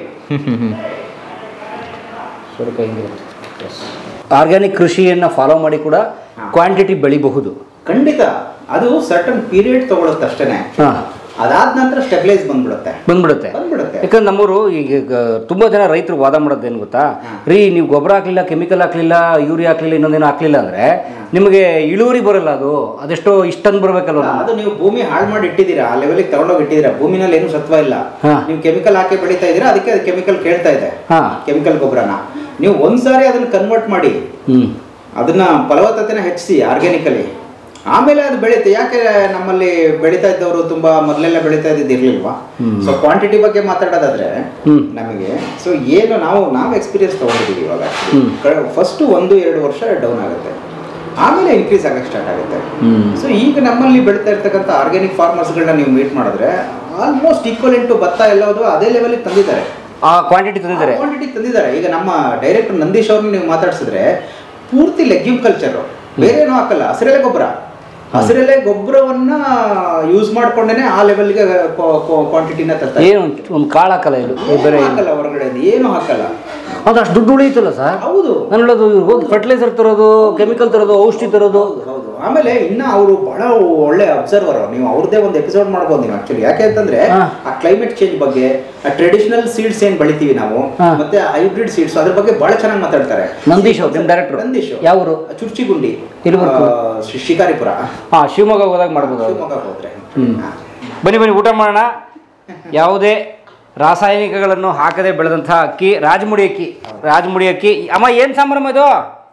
ಸೋರೆಕಾಯಿ ಹಿಂಗಿರುತ್ತೆ ಆರ್ಗ್ಯಾನಿಕ್ ಕೃಷಿಯನ್ನು ಫಾಲೋ ಮಾಡಿ ಕೂಡ ಕ್ವಾಂಟಿಟಿ ಬೆಳಿಬಹುದು ಖಂಡಿತ ಅದು ಸರ್ಟನ್ ಪೀರಿಯಡ್ ತಗೊಳುತ್ತೆ ಅಷ್ಟೇ ಹಾಂ ಅದಾದ ನಂತರ ಸ್ಟೆಬಿಲೈಸ್ ಬಂದ್ಬಿಡುತ್ತೆ ಬಂದ್ಬಿಡುತ್ತೆ ಬಂದ್ಬಿಡುತ್ತೆ ಯಾಕಂದ್ರೆ ನಮ್ಮವರು ಈಗ ಗ- ತುಂಬಾ ಜನ ರೈತರು ವಾದ ಮಾಡೋದು ಏನು ಗೊತ್ತಾ ರೀ ನೀವು ಗೊಬ್ಬರ ಹಾಕ್ಲಿಲ್ಲ ಕೆಮಿಕಲ್ ಹಾಕ್ಲಿಲ್ಲ ಯೂರಿಯಾ ಹಾಕ್ಲಿಲ್ಲ ಇನ್ನೊಂದೇನು ಹಾಕ್ಲಿಲ್ಲ ಅಂದ್ರೆ ನಿಮಗೆ ಇಳುವರಿ ಬರಲ್ಲ ಅದು ಅದೆಷ್ಟೋ ಇಷ್ಟಂದು ಬರ್ಬೇಕಲ್ವ ನಮ್ಗೆ? ಅದು ನೀವು ಭೂಮಿ ಹಾಳು ಮಾಡಿ ಇಟ್ಟಿದ್ದೀರಾ ಆ ಲೆವೆಲ್ಗೆ ತಗೊಂಡೋಗಿ ಇಟ್ಟಿದ್ದೀರಾ ಭೂಮಿನಲ್ಲಿ ಏನು ಸತ್ವ ಇಲ್ಲ ಹಾ. ನೀವು ಕೆಮಿಕಲ್ ಹಾಕಿ ಬೆಳೀತಾ ಇದ್ದೀರಾ ಅದಕ್ಕೆ ಅದು ಕೆಮಿಕಲ್ ಕೇಳ್ತಾ ಇದೆ ಹಾ. ಕೆಮಿಕಲ್ ಗೊಬ್ಬರನ ನೀವು ಒಂದ್ಸಾರಿ ಅದನ್ನ ಕನ್ವರ್ಟ್ ಮಾಡಿ ಹ್ಮ್ ಅದನ್ನ ಫಲವತ್ತತೆನ ಹೆಚ್ಚಿಸಿ ಆರ್ಗ್ಯಾನಿಕಲಿ ಆಮೇಲೆ ಅದು ಬೆಳೀತೆ ಯಾಕೆ ನಮ್ಮಲ್ಲಿ ಬೆಳೀತಾ ಇದ್ದವರು ತುಂಬಾ ಮೊದಲೆಲ್ಲ ಬೆಳೀತಾ ಇದ್ದಿದ್ದು ಇರ್ಲಿಲ್ವಾ ಸೊ ಕ್ವಾಂಟಿಟಿ ಬಗ್ಗೆ ಮಾತಾಡೋದಾದ್ರೆ ಹ್ಮ್. ನಮಗೆ ಸೊ ಏನು ನಾವು ನಾವು ಎಕ್ಸ್ಪೀರಿಯನ್ಸ್ ತಗೊಂಡಿದ್ದೀವಿ ಇವಾಗ ಫಸ್ಟ್ ಒಂದು ಎರಡು ವರ್ಷ ಡೌನ್ ಆಗುತ್ತೆ ಆಮೇಲೆ ಇನ್ಕ್ರೀಸ್ ಆಗಕ್ಕೆ ಸ್ಟಾರ್ಟ್ ಆಗುತ್ತೆ ಸೊ ಈಗ ನಮ್ಮಲ್ಲಿ ಬೆಳೀತಾ ಇರ್ತಕ್ಕಂಥ ಆರ್ಗ್ಯಾನಿಕ್ ಫಾರ್ಮರ್ಸ್ಗಳನ್ನ ನೀವು ಮೀಟ್ ಮಾಡಿದ್ರೆ ಆಲ್ಮೋಸ್ಟ್ ಈಕ್ವಲ್ ಟು ಭತ್ತ ಎಲ್ಲವುದು ಅದೇ ಲೆವೆಲ್ಗೆ ತಂದಿದ್ದಾರೆ ಆ ಕ್ವಾಂಟಿಟಿ ತಂದಿದ್ದಾರೆ ಕ್ವಾಂಟಿಟಿ ತಂದಿದ್ದಾರೆ ಈಗ ನಮ್ಮ ಡೈರೆಕ್ಟರ್ ನಂದೀಶ್ ಅವ್ರನ್ನ ನೀವು ಮಾತಾಡ್ಸಿದ್ರೆ ಪೂರ್ತಿ ಲೆಗ್ಯೂಮ್ ಕಲ್ಚರ್ ಬೇರೆ ಏನೂ ಹಾಕಲ್ಲ ಹಸಿರೆಲೆ ಗೊಬ್ಬರ ಹಸಿರೆಲೆ ಗೊಬ್ಬರವನ್ನ ಯೂಸ್ ಮಾಡ್ಕೊಂಡೇನೆ ಆ ಲೆವೆಲ್ಗೆ ಕ್ವಾಂಟಿಟಿನ ತರ್ತಾರೆ ಏನು ಒಂದು ಕಾಳು ಹಾಕಲ್ಲ ಇದು ಇದು ಬೇರೆ ಏನು ಹಾಕಲ್ಲ ಹೊರಗಡೆ ಏನು ಹಾಕಲ್ಲ ಅದು ಅಷ್ಟು ದುಡ್ಡು ಉಳಿಯುತ್ತಲ್ಲ ಸರ್ ಹೌದು ನಾನು ಹೇಳೋದು ಇವ್ರು ಹೋಗಿ ಫರ್ಟಿಲೈಸರ್ ತರೋದು ಕೆಮಿಕಲ್ ತರೋದು ಔಷಧಿ ತರೋದು ಹೌದು ಆಮೇಲೆ ಇನ್ನ ಅವರು ಬಹಳ ಒಳ್ಳೆ ಅಬ್ಸರ್ವರ್ ನೀವು ಅವ್ರದ್ದೇ ಒಂದು ಎಪಿಸೋಡ್ ಮಾಡ್ಬೋದು ನೀವು ಆಕ್ಚುಲಿ ಯಾಕೆ ಅಂತಂದ್ರೆ ಹಾ. ಆ ಕ್ಲೈಮೇಟ್ ಚೇಂಜ್ ಬಗ್ಗೆ ಆ ಟ್ರೆಡಿಷನಲ್ ಸೀಡ್ಸ್ ಏನ್ ಬೆಳಿತೀವಿ ನಾವು ಹಾ. ಮತ್ತೆ ಹೈಬ್ರಿಡ್ ಸೀಡ್ಸ್ ಅದ್ರ ಬಗ್ಗೆ ಬಹಳ ಚೆನ್ನಾಗಿ ಮಾತಾಡ್ತಾರೆ ನಂದೀಶ್ ಅವ್ರು, ನಿಮ್ director. ನಂದೀಶ್ ಯಾವ ಊರು? ಚುರ್ಚಿಗುಂಡಿ ಎಲ್ಲಿ ಬರ್ತದೆ? ಆ, ಶಿ- ಶಿಕಾರಿಪುರ ಹಾ ಶಿವಮೊಗ್ಗ ಹೋದಾಗ ಮಾಡ್ಬೋದು ಅದು. ಶಿವಮೊಗ್ಗ ಹೋದ್ರೆ ಹಾ. ಬನ್ನಿ ಬನ್ನಿ ಊಟ ಮಾಡೋಣ ಯಾವುದೇ ರಾಸಾಯನಿಕಗಳನ್ನು ಹಾಕದೆ ಬೆಳೆದಂತಹ ಅಕ್ಕಿ ರಾಜಮುಡಿ ಅಕ್ಕಿ ರಾಜಮುಡಿ ಅಕ್ಕಿ ಅಮ್ಮ ಏನು ಸಾಂಬಾರಮ್ಮ ಇದು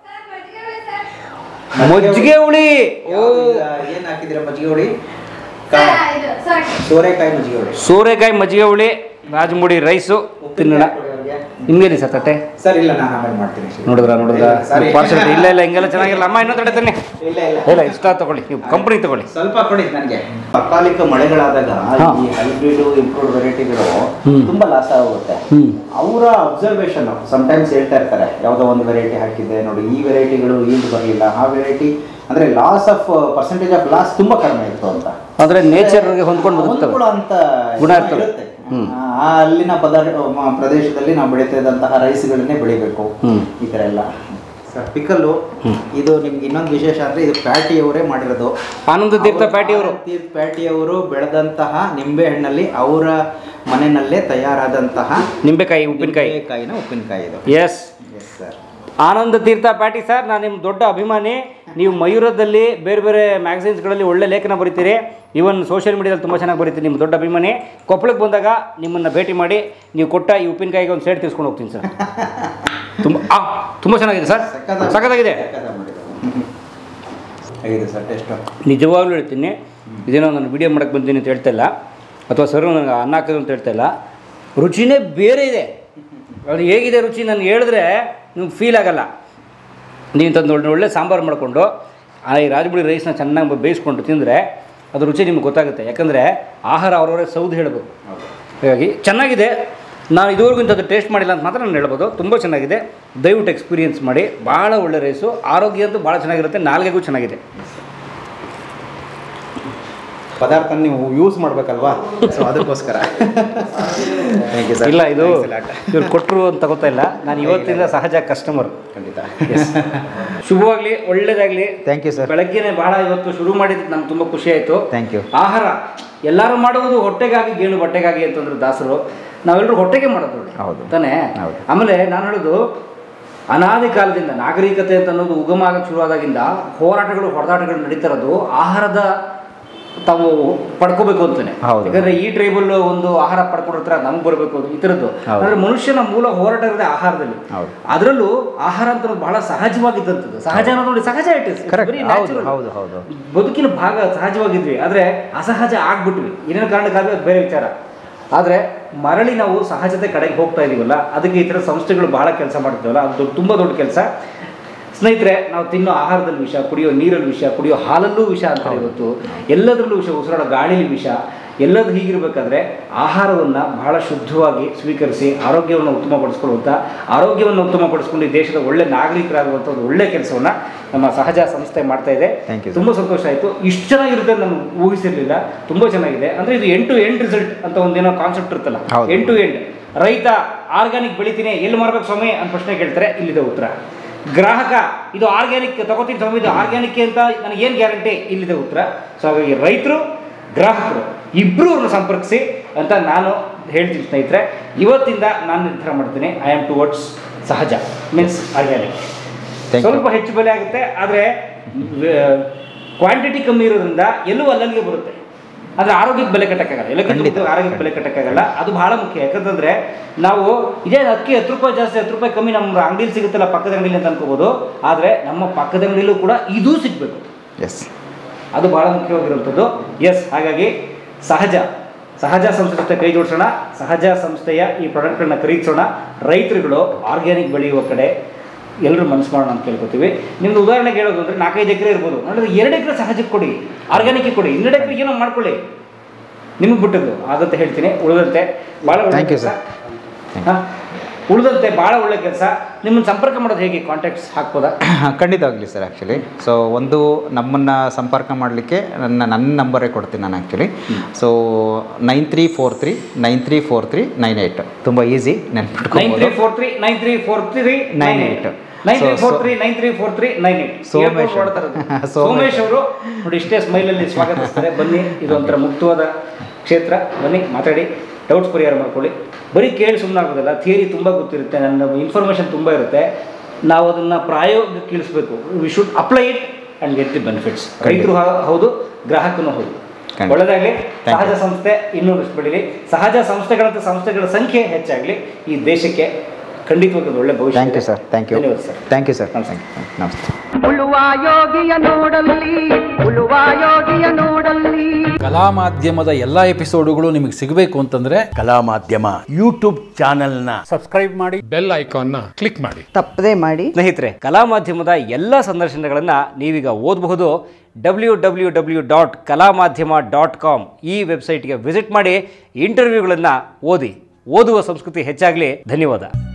ಮಜ್ಜಿಗೆ ಹುಳಿ ಓ ಯಾವ್ದು ಈಗ ಏನ್ ಹಾಕಿದಿರ ಮಜ್ಜಿಗೆ ಹುಳಿ ಸರ್, ಇದು ಸರ್ ಸೋರೆಕಾಯಿ ಮಜ್ಜಿಗೆ ಹುಳಿ ಸೋರೆಕಾಯಿ ಮಜ್ಜಿಗೆ ಹುಳಿ ರಾಜಮುಡಿ ರೈಸು ತಿನ್ನೋಣ ನಿಮ್ಗೇನಿ ಸರ್ ತಟ್ಟೆ ಸರ್ ಇಲ್ಲ ನಾನು ಆಮೇಲೆ ಮಾಡ್ತೀನಿ ನೋಡಿದ್ರ ನೋಡಿದ್ರ ಇಲ್ಲ, sorry. ಪಾರ್ಸಲ್ ಇಲ್ಲ ಇಲ್ಲ ಹಿಂಗೆಲ್ಲ ಚೆನ್ನಾಗಿಲ್ಲ ಅಮ್ಮ ಇನ್ನೊಂದು ತಟ್ಟೆ ತನ್ನಿ ಇಲ್ಲ ಇಲ್ಲ ಇಲ್ಲ ಇಷ್ಟ ತಗೊಳ್ಳಿ ನೀವು ಕಂಪ್ನಿ ತಗೊಳ್ಳಿ ಸ್ವಲ್ಪ ಕೊಡಿ ನನಗೆ ಅಕಾಲಿಕ ಮಳೆಗಳಾದಾಗ ಹಾ. ಈ ಹೈಬ್ರಿಡ್ ಇಂಪ್ರೂವ್ಡ್ ವೆರೈಟಿಗಳು ಹ್ಮ್. ತುಂಬಾ ಲಾಸ್ ಆಗುತ್ತೆ ಹ್ಮ್. ಅವರ ಅಬ್ಸರ್ವೇಷನ್ ಸಮಟೈಮ್ಸ್ ಹೇಳ್ತಾ ಇರ್ತಾರೆ ಯಾವುದೋ ಒಂದು ವೆರೈಟಿ ಹಾಕಿದ್ದೆ ನೋಡಿ ಈ ವೆರೈಟಿಗಳು ಈಲ್ಡ್ ಬರಲಿಲ್ಲ ಆ ವೆರೈಟಿ ಅಂದ್ರೆ loss of percentage of loss ತುಂಬಾ ಕಡಿಮೆ ಇತ್ತು ಅಂತ ಅಂದ್ರೆ ನೇಚರ್ಗೆ ಹೊಂದ್ಕೊಂಡು ಬದುಕ್ತವೆ ಹೊಂದ್ಕೊಳ್ಳೋ ಅಂತ ಗುಣ ಇರ್ತವೆ. ಇರುತ್ತೆ. ಹ್ಮ್. ಆ ಅಲ್ಲಿನ ಪದಾರ್ಥ ಮ- ಪ್ರದೇಶದಲ್ಲಿ ನಾವು ಬೆಳೀತಾ ಇದ್ದಂತಹ ರೈಸ್ಗಳನ್ನೇ ಬೆಳಿಬೇಕು ಹ್ಮ್. ಈ ಥರ ಎಲ್ಲ ಸರ್ ಪಿಕಲ್ಲು ಇದು ನಿಮ್ಗೆ ಇನ್ನೊಂದು ವಿಶೇಷ ಅಂದ್ರೆ ಇದು ಪ್ಯಾಟಿ ಅವರೇ ಮಾಡಿರೋದು ಆನಂದ ತೀರ್ಥ ಪ್ಯಾಟಿ ಅವರು ಆನಂದ್ ತೀರ್ಥ ಪ್ಯಾಟಿ ಅವರು ಬೆಳೆದಂತಹ ನಿಂಬೆ ಹಣ್ಣಲ್ಲಿ ಅವರ ಮನೆಯಲ್ಲೇ ತಯಾರಾದಂತಹ ನಿಂಬೆಕಾಯಿ ಉಪ್ಪಿನಕಾಯಿ ನಿಂಬೆಕಾಯಿನ ಉಪ್ಪಿನಕಾಯಿ ಇದು yes yes sir Ananda Theertha ಪ್ಯಾಟಿ ಸರ್ ನಾನು ನಿಮ್ಮ ದೊಡ್ಡ ಅಭಿಮಾನಿ ನೀವು ಮಯೂರದಲ್ಲಿ ಬೇರೆ ಬೇರೆ ಮ್ಯಾಗಝೈನ್ಸ್ಗಳಲ್ಲಿ ಒಳ್ಳೆ ಲೇಖನ ಬರೀತೀರಿ ಇವನ್ ಸೋಷಿಯಲ್ ಮೀಡಿಯಾದಲ್ಲಿ ತುಂಬ ಚೆನ್ನಾಗಿ ಬರೀತೀರಿ ನಿಮ್ಮ ದೊಡ್ಡ ಅಭಿಮಾನಿ ಕೊಪ್ಪಳಕ್ಕೆ ಬಂದಾಗ ನಿಮ್ಮನ್ನು ಭೇಟಿ ಮಾಡಿ ನೀವು ಕೊಟ್ಟ ಈ ಉಪ್ಪಿನಕಾಯಿಗೆ ಒಂದು ಸೇಟ್ ತಿಳ್ಸ್ಕೊಂಡು ಹೋಗ್ತೀನಿ ಸರ್ ತುಂಬ ಆ, ತುಂಬ ಚೆನ್ನಾಗಿದೆ ಸರ್ ಸಖತ್ತಾಗಿದೆ ಹೇಗಿದೆ ಸರ್ ಟೆಸ್ಟು ನಿಜವಾಗ್ಲೂ ಹೇಳ್ತೀನಿ ಇದೇನೋ ನಾನು ವಿಡಿಯೋ ಮಾಡಕ್ಕೆ ಬಂದೀನಿ ಅಂತ ಹೇಳ್ತಾ ಇಲ್ಲ ಅಥವಾ ಸರ್ ನನಗೆ ಅನ್ನ ಹಾಕೋದು ಅಂತ ಹೇಳ್ತಾ ಇಲ್ಲ ರುಚಿನೇ ಬೇರೆ ಇದೆ ಅದು ಹೇಗಿದೆ ರುಚಿ ನಾನು ಹೇಳಿದ್ರೆ ನಿಮ್ಗೆ ಫೀಲ್ ಆಗಲ್ಲ ನೀವು ತಂದು ಒಳ್ಳೆ ಒಳ್ಳೆ ಸಾಂಬಾರು ಮಾಡಿಕೊಂಡು ಆ ಈ ರಾಜಬುಡಿ ರೈಸ್ನ ಚೆನ್ನಾಗಿ ಬೇಯಿಸ್ಕೊಂಡು ತಿಂದರೆ ಅದು ರುಚಿ ನಿಮ್ಗೆ ಗೊತ್ತಾಗುತ್ತೆ ಯಾಕಂದರೆ ಆಹಾರ ಅವರವರೇ ಸೌದು ಹೇಳ್ಬೋದು ಹಾಗಾಗಿ ಚೆನ್ನಾಗಿದೆ ನಾನು ಇದುವರೆಗೂ ಇಂಥದ್ದು ಟೇಸ್ಟ್ ಮಾಡಿಲ್ಲ ಅಂತ ಮಾತ್ರ ನಾನು ಹೇಳ್ಬೋದು ತುಂಬ ಚೆನ್ನಾಗಿದೆ ದಯವಿಟ್ಟು ಎಕ್ಸ್ಪೀರಿಯನ್ಸ್ ಮಾಡಿ ಭಾಳ ಒಳ್ಳೆ ರೈಸು ಆರೋಗ್ಯ ಅಂತೂ ಭಾಳ ಚೆನ್ನಾಗಿರುತ್ತೆ ನಾಲ್ಗೆಗೂ ಚೆನ್ನಾಗಿದೆ ಪದಾರ್ಥ ನೀವು ಯೂಸ್ ಮಾಡ್ಬೇಕಲ್ವಾ ಸೊ ಅದಕ್ಕೋಸ್ಕರ ಥ್ಯಾಂಕ್ ಯು ಸರ್ ಇಲ್ಲ ಇದು ಇವ್ರು ಕೊಟ್ಟರು ಅಂತ ಗೊತ್ತಾಯಿಲ್ಲ ನಾನು ಇವತ್ತಿಂದ ಸಹಜ ಕಸ್ಟಮರ್ ಖಂಡಿತ ಶುಭವಾಗಲಿ ಒಳ್ಳೇದಾಗಲಿ ಥ್ಯಾಂಕ್ ಯು ಸರ್ ಬೆಳಗ್ಗೆನೆ ಭಾಳ ಇವತ್ತು ಶುರು ಮಾಡಿದ್ದು ನಮ್ಗೆ ತುಂಬ ಖುಷಿ ಆಯಿತು ಥ್ಯಾಂಕ್ ಯು ಆಹಾರ ಎಲ್ಲರೂ ಮಾಡುವುದು ಹೊಟ್ಟೆಗಾಗಿ ಗೇಣು ಬಟ್ಟೆಗಾಗಿ ಅಂತಂದ್ರೆ ದಾಸರು ನಾವೆಲ್ಲರೂ ಹೊಟ್ಟೆಗೆ ಮಾಡೋದು ನೋಡಿ. ಹೌದು. ತಾನೇ ಹೌದು. ಆಮೇಲೆ ನಾನು ಹೇಳೋದು ಅನಾದಿ ಕಾಲದಿಂದ ನಾಗರಿಕತೆ ಅಂತ ಅನ್ನೋದು ಉಗಮ ಆಗಕ್ಕೆ ಶುರುವಾದಾಗಿಂದ ಹೋರಾಟಗಳು ಹೊಡೆದಾಟಗಳು ನಡೀತಾ ಇರೋದು ಆಹಾರದ ತಾವು ಪಡ್ಕೋಬೇಕು ಅಂತಾನೆ ಹೌದು. ಯಾಕಂದ್ರೆ ಈ ಟ್ರೈಬಲ್ ಒಂದು ಆಹಾರ ಪಡ್ಕೊಂಡಿರ್ತಾರೆ ನಮ್ಗೆ ಬರಬೇಕು ಅದು ಈ ಥರದ್ದು ಹೌದು. ಅಂದ್ರೆ ಮನುಷ್ಯನ ಮೂಲ ಹೋರಾಟ ಇರೋದೇ ಆಹಾರದಲ್ಲಿ ಹೌದು. ಅದರಲ್ಲೂ ಆಹಾರ ಅಂತ ಅನ್ನೋದು ಬಹಳ ಸಹಜವಾಗಿದ್ದಂಥದ್ದು ಸಹಜ ಅನ್ನೋದು ನೋಡಿ ಸಹಜ ಇಟ್ ಇಸ್ ಕರೆಕ್ಟ್ ಹೌದು ಹೌದು ಹೌದು ಬದುಕಿನ ಭಾಗ ಸಹಜವಾಗಿದ್ವಿ ಆದರೆ ಅಸಹಜ ಆಗ್ಬಿಟ್ವಿ ಏನೇನು ಕಾರಣಕ್ಕಾದ್ರೆ ಅದು ಬೇರೆ ವಿಚಾರ ಆದರೆ ಮರಳಿ ನಾವು ಸಹಜತೆ ಕಡೆಗೆ ಹೋಗ್ತಾ ಇದೀವಲ್ಲ ಅದಕ್ಕೆ ಈ ಥರ ಸಂಸ್ಥೆಗಳು ಬಹಳ ಕೆಲಸ ಮಾಡ್ತೀವಲ್ಲ ಅದು ದೊಡ್ಡ- ತುಂಬ ದೊಡ್ಡ ಕೆಲಸ ಸ್ನೇಹಿತರೆ ನಾವು ತಿನ್ನೋ ಆಹಾರದಲ್ಲಿ ವಿಷ ಕುಡಿಯೋ ನೀರಲ್ಲಿ ವಿಷ ಕುಡಿಯೋ ಹಾಲಲ್ಲೂ ವಿಷ ಅಂತಾರೆ ಇವತ್ತು ಎಲ್ಲದರಲ್ಲೂ ವಿಷ ಉಸಿರಾಡೋ ಗಾಳಿಲಿ ವಿಷ ಎಲ್ಲದು ಹೀಗಿರಬೇಕಾದ್ರೆ ಆಹಾರವನ್ನು ಬಹಳ ಶುದ್ಧವಾಗಿ ಸ್ವೀಕರಿಸಿ ಆರೋಗ್ಯವನ್ನು ಉತ್ತಮಪಡಿಸ್ಕೊಳ್ಳುವಂಥ ಆರೋಗ್ಯವನ್ನು ಉತ್ತಮಪಡಿಸ್ಕೊಂಡು ಈ ದೇಶದ ಒಳ್ಳೆ ನಾಗರಿಕರಾಗುವಂಥ ಒಂದು ಒಳ್ಳೆ ಕೆಲಸವನ್ನು ನಮ್ಮ ಸಹಜ ಸಂಸ್ಥೆ ಮಾಡ್ತಾ ಇದೆ Thank you, sir. ತುಂಬ ಸಂತೋಷ ಆಯಿತು ಇಷ್ಟು ಚೆನ್ನಾಗಿರುತ್ತೆ ಅಂತ ನಾನು ಊಹಿಸಿರ್ಲಿಲ್ಲ ತುಂಬ ಚೆನ್ನಾಗಿದೆ ಅಂದರೆ ಇದು ಎಂಟು ಎಂಡ್ ರಿಸಲ್ಟ್ ಅಂತ ಒಂದೇನೋ ಕಾನ್ಸೆಪ್ಟ್ ಇರುತ್ತಲ್ಲ ಹೌದು. ಎಂಟು ಎಂಡ್ ರೈತ ಆರ್ಗ್ಯಾನಿಕ್ ಬೆಳಿತೀನಿ ಎಲ್ಲಿ ಮಾರ್ಬೇಕು ಸ್ವಾಮಿ ಅಂತ ಪ್ರಶ್ನೆ ಕೇಳ್ತಾರೆ ಇಲ್ಲಿದೆ ಉತ್ತರ ಗ್ರಾಹಕ ಇದು ಆರ್ಗ್ಯಾನಿಕ್ ತಗೋತೀನಿ ಸ್ವಾಮಿ ಇದು ಆರ್ಗ್ಯಾನಿಕ್ ಅಂತ ನನಗೆ ಏನು ಗ್ಯಾರಂಟಿ ಇಲ್ಲಿದೆ ಉತ್ತರ ಸೊ ಹಾಗಾಗಿ ರೈತರು ಗ್ರಾಹಕರು ಇಬ್ಬರು ಅವ್ರನ್ನ ಸಂಪರ್ಕಿಸಿ ಅಂತ ನಾನು ಹೇಳ್ತೀನಿ ಸ್ನೇಹಿತರೆ ಇವತ್ತಿಂದ ನಾನು ನಿರ್ಧಾರ ಮಾಡ್ತೀನಿ I am towards Sahaja means organic Thank you. ಸ್ವಲ್ಪ ಹೆಚ್ಚು ಬೆಲೆ ಆಗುತ್ತೆ ಆದರೆ ಕ್ವಾಂಟಿಟಿ ಕಮ್ಮಿ ಇರೋದ್ರಿಂದ ಎಲ್ಲೂ ಅಲ್ಲಲ್ಲಿಗೆ ಬರುತ್ತೆ ಆದರೆ ಆರೋಗ್ಯಕ್ಕೆ ಬೆಲೆ ಕಟ್ಟಕ್ಕಾಗಲ್ಲ ಎಲ್ಲಕ್ಕಿಂತ ಖಂಡಿತ. ಮುಖ್ಯ ಆರೋಗ್ಯಕ್ಕೆ ಬೆಲೆ ಕಟ್ಟಕ್ಕಾಗಲ್ಲ ಅದು ಬಹಳ ಮುಖ್ಯ ಯಾಕಂತಂದ್ರೆ ನಾವು ಇದೇ ಅಕ್ಕಿ ಹತ್ತು ರೂಪಾಯಿ ಜಾಸ್ತಿ ಹತ್ತು ರೂಪಾಯಿ ಕಮ್ಮಿ ನಮ್ಮ ಅಂಗಡಿಲಿ ಸಿಗುತ್ತಲ್ಲ ಪಕ್ಕದ ಅಂಗಡಿಲಿ ಅಂತ ಅನ್ಕೋಬೋದು ಆದರೆ ನಮ್ಮ ಪಕ್ಕದ ಅಂಗಡಿಲೂ ಕೂಡ ಇದೂ ಸಿಗಬೇಕು ಎಸ್ ಅದು ಬಹಳ ಮುಖ್ಯವಾಗಿರುವಂಥದ್ದು ಎಸ್ ಹಾಗಾಗಿ ಸಹಜ ಸಹಜ ಸಂಸ್ಥೆ ಜೊತೆ ಕೈ ಜೋಡಿಸೋಣ ಸಹಜ ಸಂಸ್ಥೆಯ ಈ ಪ್ರಾಡಕ್ಟ್ಗಳನ್ನ ಖರೀದಿಸೋಣ ರೈತರುಗಳು ಆರ್ಗ್ಯಾನಿಕ್ ಬೆಳೆಯುವ ಕಡೆ ಎಲ್ಲರೂ ಮನಸ್ಸು ಮಾಡೋಣ ಅಂತ ಕೇಳ್ಕೊತೀವಿ ನಿಮ್ದು ಉದಾಹರಣೆಗೆ ಹೇಳೋದು ಅಂದರೆ ನಾಲ್ಕೈದು ಎಕರೆ ಇರ್ಬೋದು ನೋಡಿದ್ರೆ ಎರಡು ಎಕರೆ ಸಹಜಕ್ಕೆ ಕೊಡಿ ಆರ್ಗ್ಯಾನಿಕ್ ಕೊಡಿ ಇನ್ನೆರಡು ಎಕರೆ ಏನೋ ಮಾಡ್ಕೊಳ್ಳಿ ನಿಮಗೆ ಬಿಟ್ಟದ್ದು ಆಗುತ್ತೆ ಹೇಳ್ತೀನಿ ಉಳಿದಂತೆ ಭಾಳ ಒಳ್ಳೆ Thank you, ಕೆಲಸ sir. ಹಾಂ ಉಳಿದಂತೆ ಭಾಳ ಒಳ್ಳೆ ಕೆಲಸ ನಿಮ್ಮನ್ನು ಸಂಪರ್ಕ ಮಾಡೋದು ಹೇಗೆ ಕಾಂಟ್ಯಾಕ್ಟ್ಸ್ ಹಾಕ್ಬೋದಾ ಖಂಡಿತವಾಗ್ಲಿ ಸರ್ ಆ್ಯಕ್ಚುಲಿ ಸೊ ಒಂದು ನಮ್ಮನ್ನು ಸಂಪರ್ಕ ಮಾಡಲಿಕ್ಕೆ ನನ್ನ ನನ್ನ ನಂಬರೇ ಕೊಡ್ತೀನಿ ನಾನು actually so nine three four three nine three four three nine eight ತುಂಬ ಈಸಿ ನೈನ್ ತ್ರೀ ನೆನ್ಪಿಟ್ಕೊಬೋದು four three nine three four three nine eight nine three four three nine three four three nine eight Somesh Somesh Somesh ಅವರು ನೋಡಿ ಇಷ್ಟೇ ಸ್ಮೈಲಲ್ಲಿ ಸ್ವಾಗತಿಸ್ತಾರೆ ಬನ್ನಿ ಇದು ಒಂಥರ ಮುಕ್ತವಾದ ಕ್ಷೇತ್ರ ಬನ್ನಿ ಮಾತಾಡಿ ಡೌಟ್ಸ್ ಪರಿಹಾರ ಮಾಡ್ಕೊಳ್ಳಿ ಬರೀ ಕೇಳಿ ಸುಮ್ಮನೆ ಆಗೋದಿಲ್ಲ ಥಿಯರಿ ತುಂಬ ಗೊತ್ತಿರುತ್ತೆ ನನ್ನ ಇನ್ಫಾರ್ಮೇಷನ್ ತುಂಬ ಇರುತ್ತೆ ನಾವು ಅದನ್ನು ಪ್ರಾಯೋಗಿಕ ಇಳಿಸ್ಬೇಕು we should apply it and get the benefits ರೈತರು ಹಾ- ಹೌದು ಗ್ರಾಹಕನು ಹೌದು ಖಂಡಿತ. ಒಳ್ಳೆದಾಗಲಿ Thank ಸಹಜ you. ಸಂಸ್ಥೆ ಇನ್ನೂರಷ್ಟು ಬೆಳೀಲಿ ಸಹಜ ಸಂಸ್ಥೆಗಳಂತ ಸಂಸ್ಥೆಗಳ ಸಂಖ್ಯೆ ಹೆಚ್ಚಾಗಲಿ ಈ ದೇಶಕ್ಕೆ ಖಂಡಿತವಾಗಿ ಒಂದು ಒಳ್ಳೆ ಭವಿಷ್ಯ ಥ್ಯಾಂಕ್ ಯು ಇದೆ. ಸರ್ ಥ್ಯಾಂಕ್ ಯು ಧನ್ಯವಾದ ಸರ್ ಥ್ಯಾಂಕ್ ಯು ಸರ್ ನಮಸ್ತೆ. ಥ್ಯಾಂಕ್ ಯು ನಮಸ್ತೆ ಉಳುವ ಯೋಗಿಯ ನೋಡಲ್ಲಿ ಉಳುವ ಯೋಗಿಯ ನೋಡಲ್ಲಿ ಕಲಾ ಮಾಧ್ಯಮದ ಎಲ್ಲ ಎಪಿಸೋಡುಗಳು ನಿಮಗೆ ಸಿಗಬೇಕು ಅಂತಂದ್ರೆ ಕಲಾ ಮಾಧ್ಯಮ ಯೂಟ್ಯೂಬ್ ಚಾನೆಲ್ನ ತಪ್ಪದೆ ಮಾಡಿ ಸ್ನೇಹಿತರೆ ಕಲಾ ಮಾಧ್ಯಮದ ಎಲ್ಲ ಸಂದರ್ಶನಗಳನ್ನು ನೀವೀಗ ಓದಬಹುದು ಡಬ್ಲ್ಯೂ ಡಬ್ಲ್ಯೂ ಡಬ್ಲ್ಯೂ ಡಾಟ್ ಕಲಾ ಮಾಧ್ಯಮ ಡಾಟ್ ಕಾಮ್ ಈ ವೆಬ್ಸೈಟ್ಗೆ ವಿಸಿಟ್ ಮಾಡಿ ಇಂಟರ್ವ್ಯೂಗಳನ್ನು ಓದಿ ಓದುವ ಸಂಸ್ಕೃತಿ ಹೆಚ್ಚಾಗಲಿ ಧನ್ಯವಾದ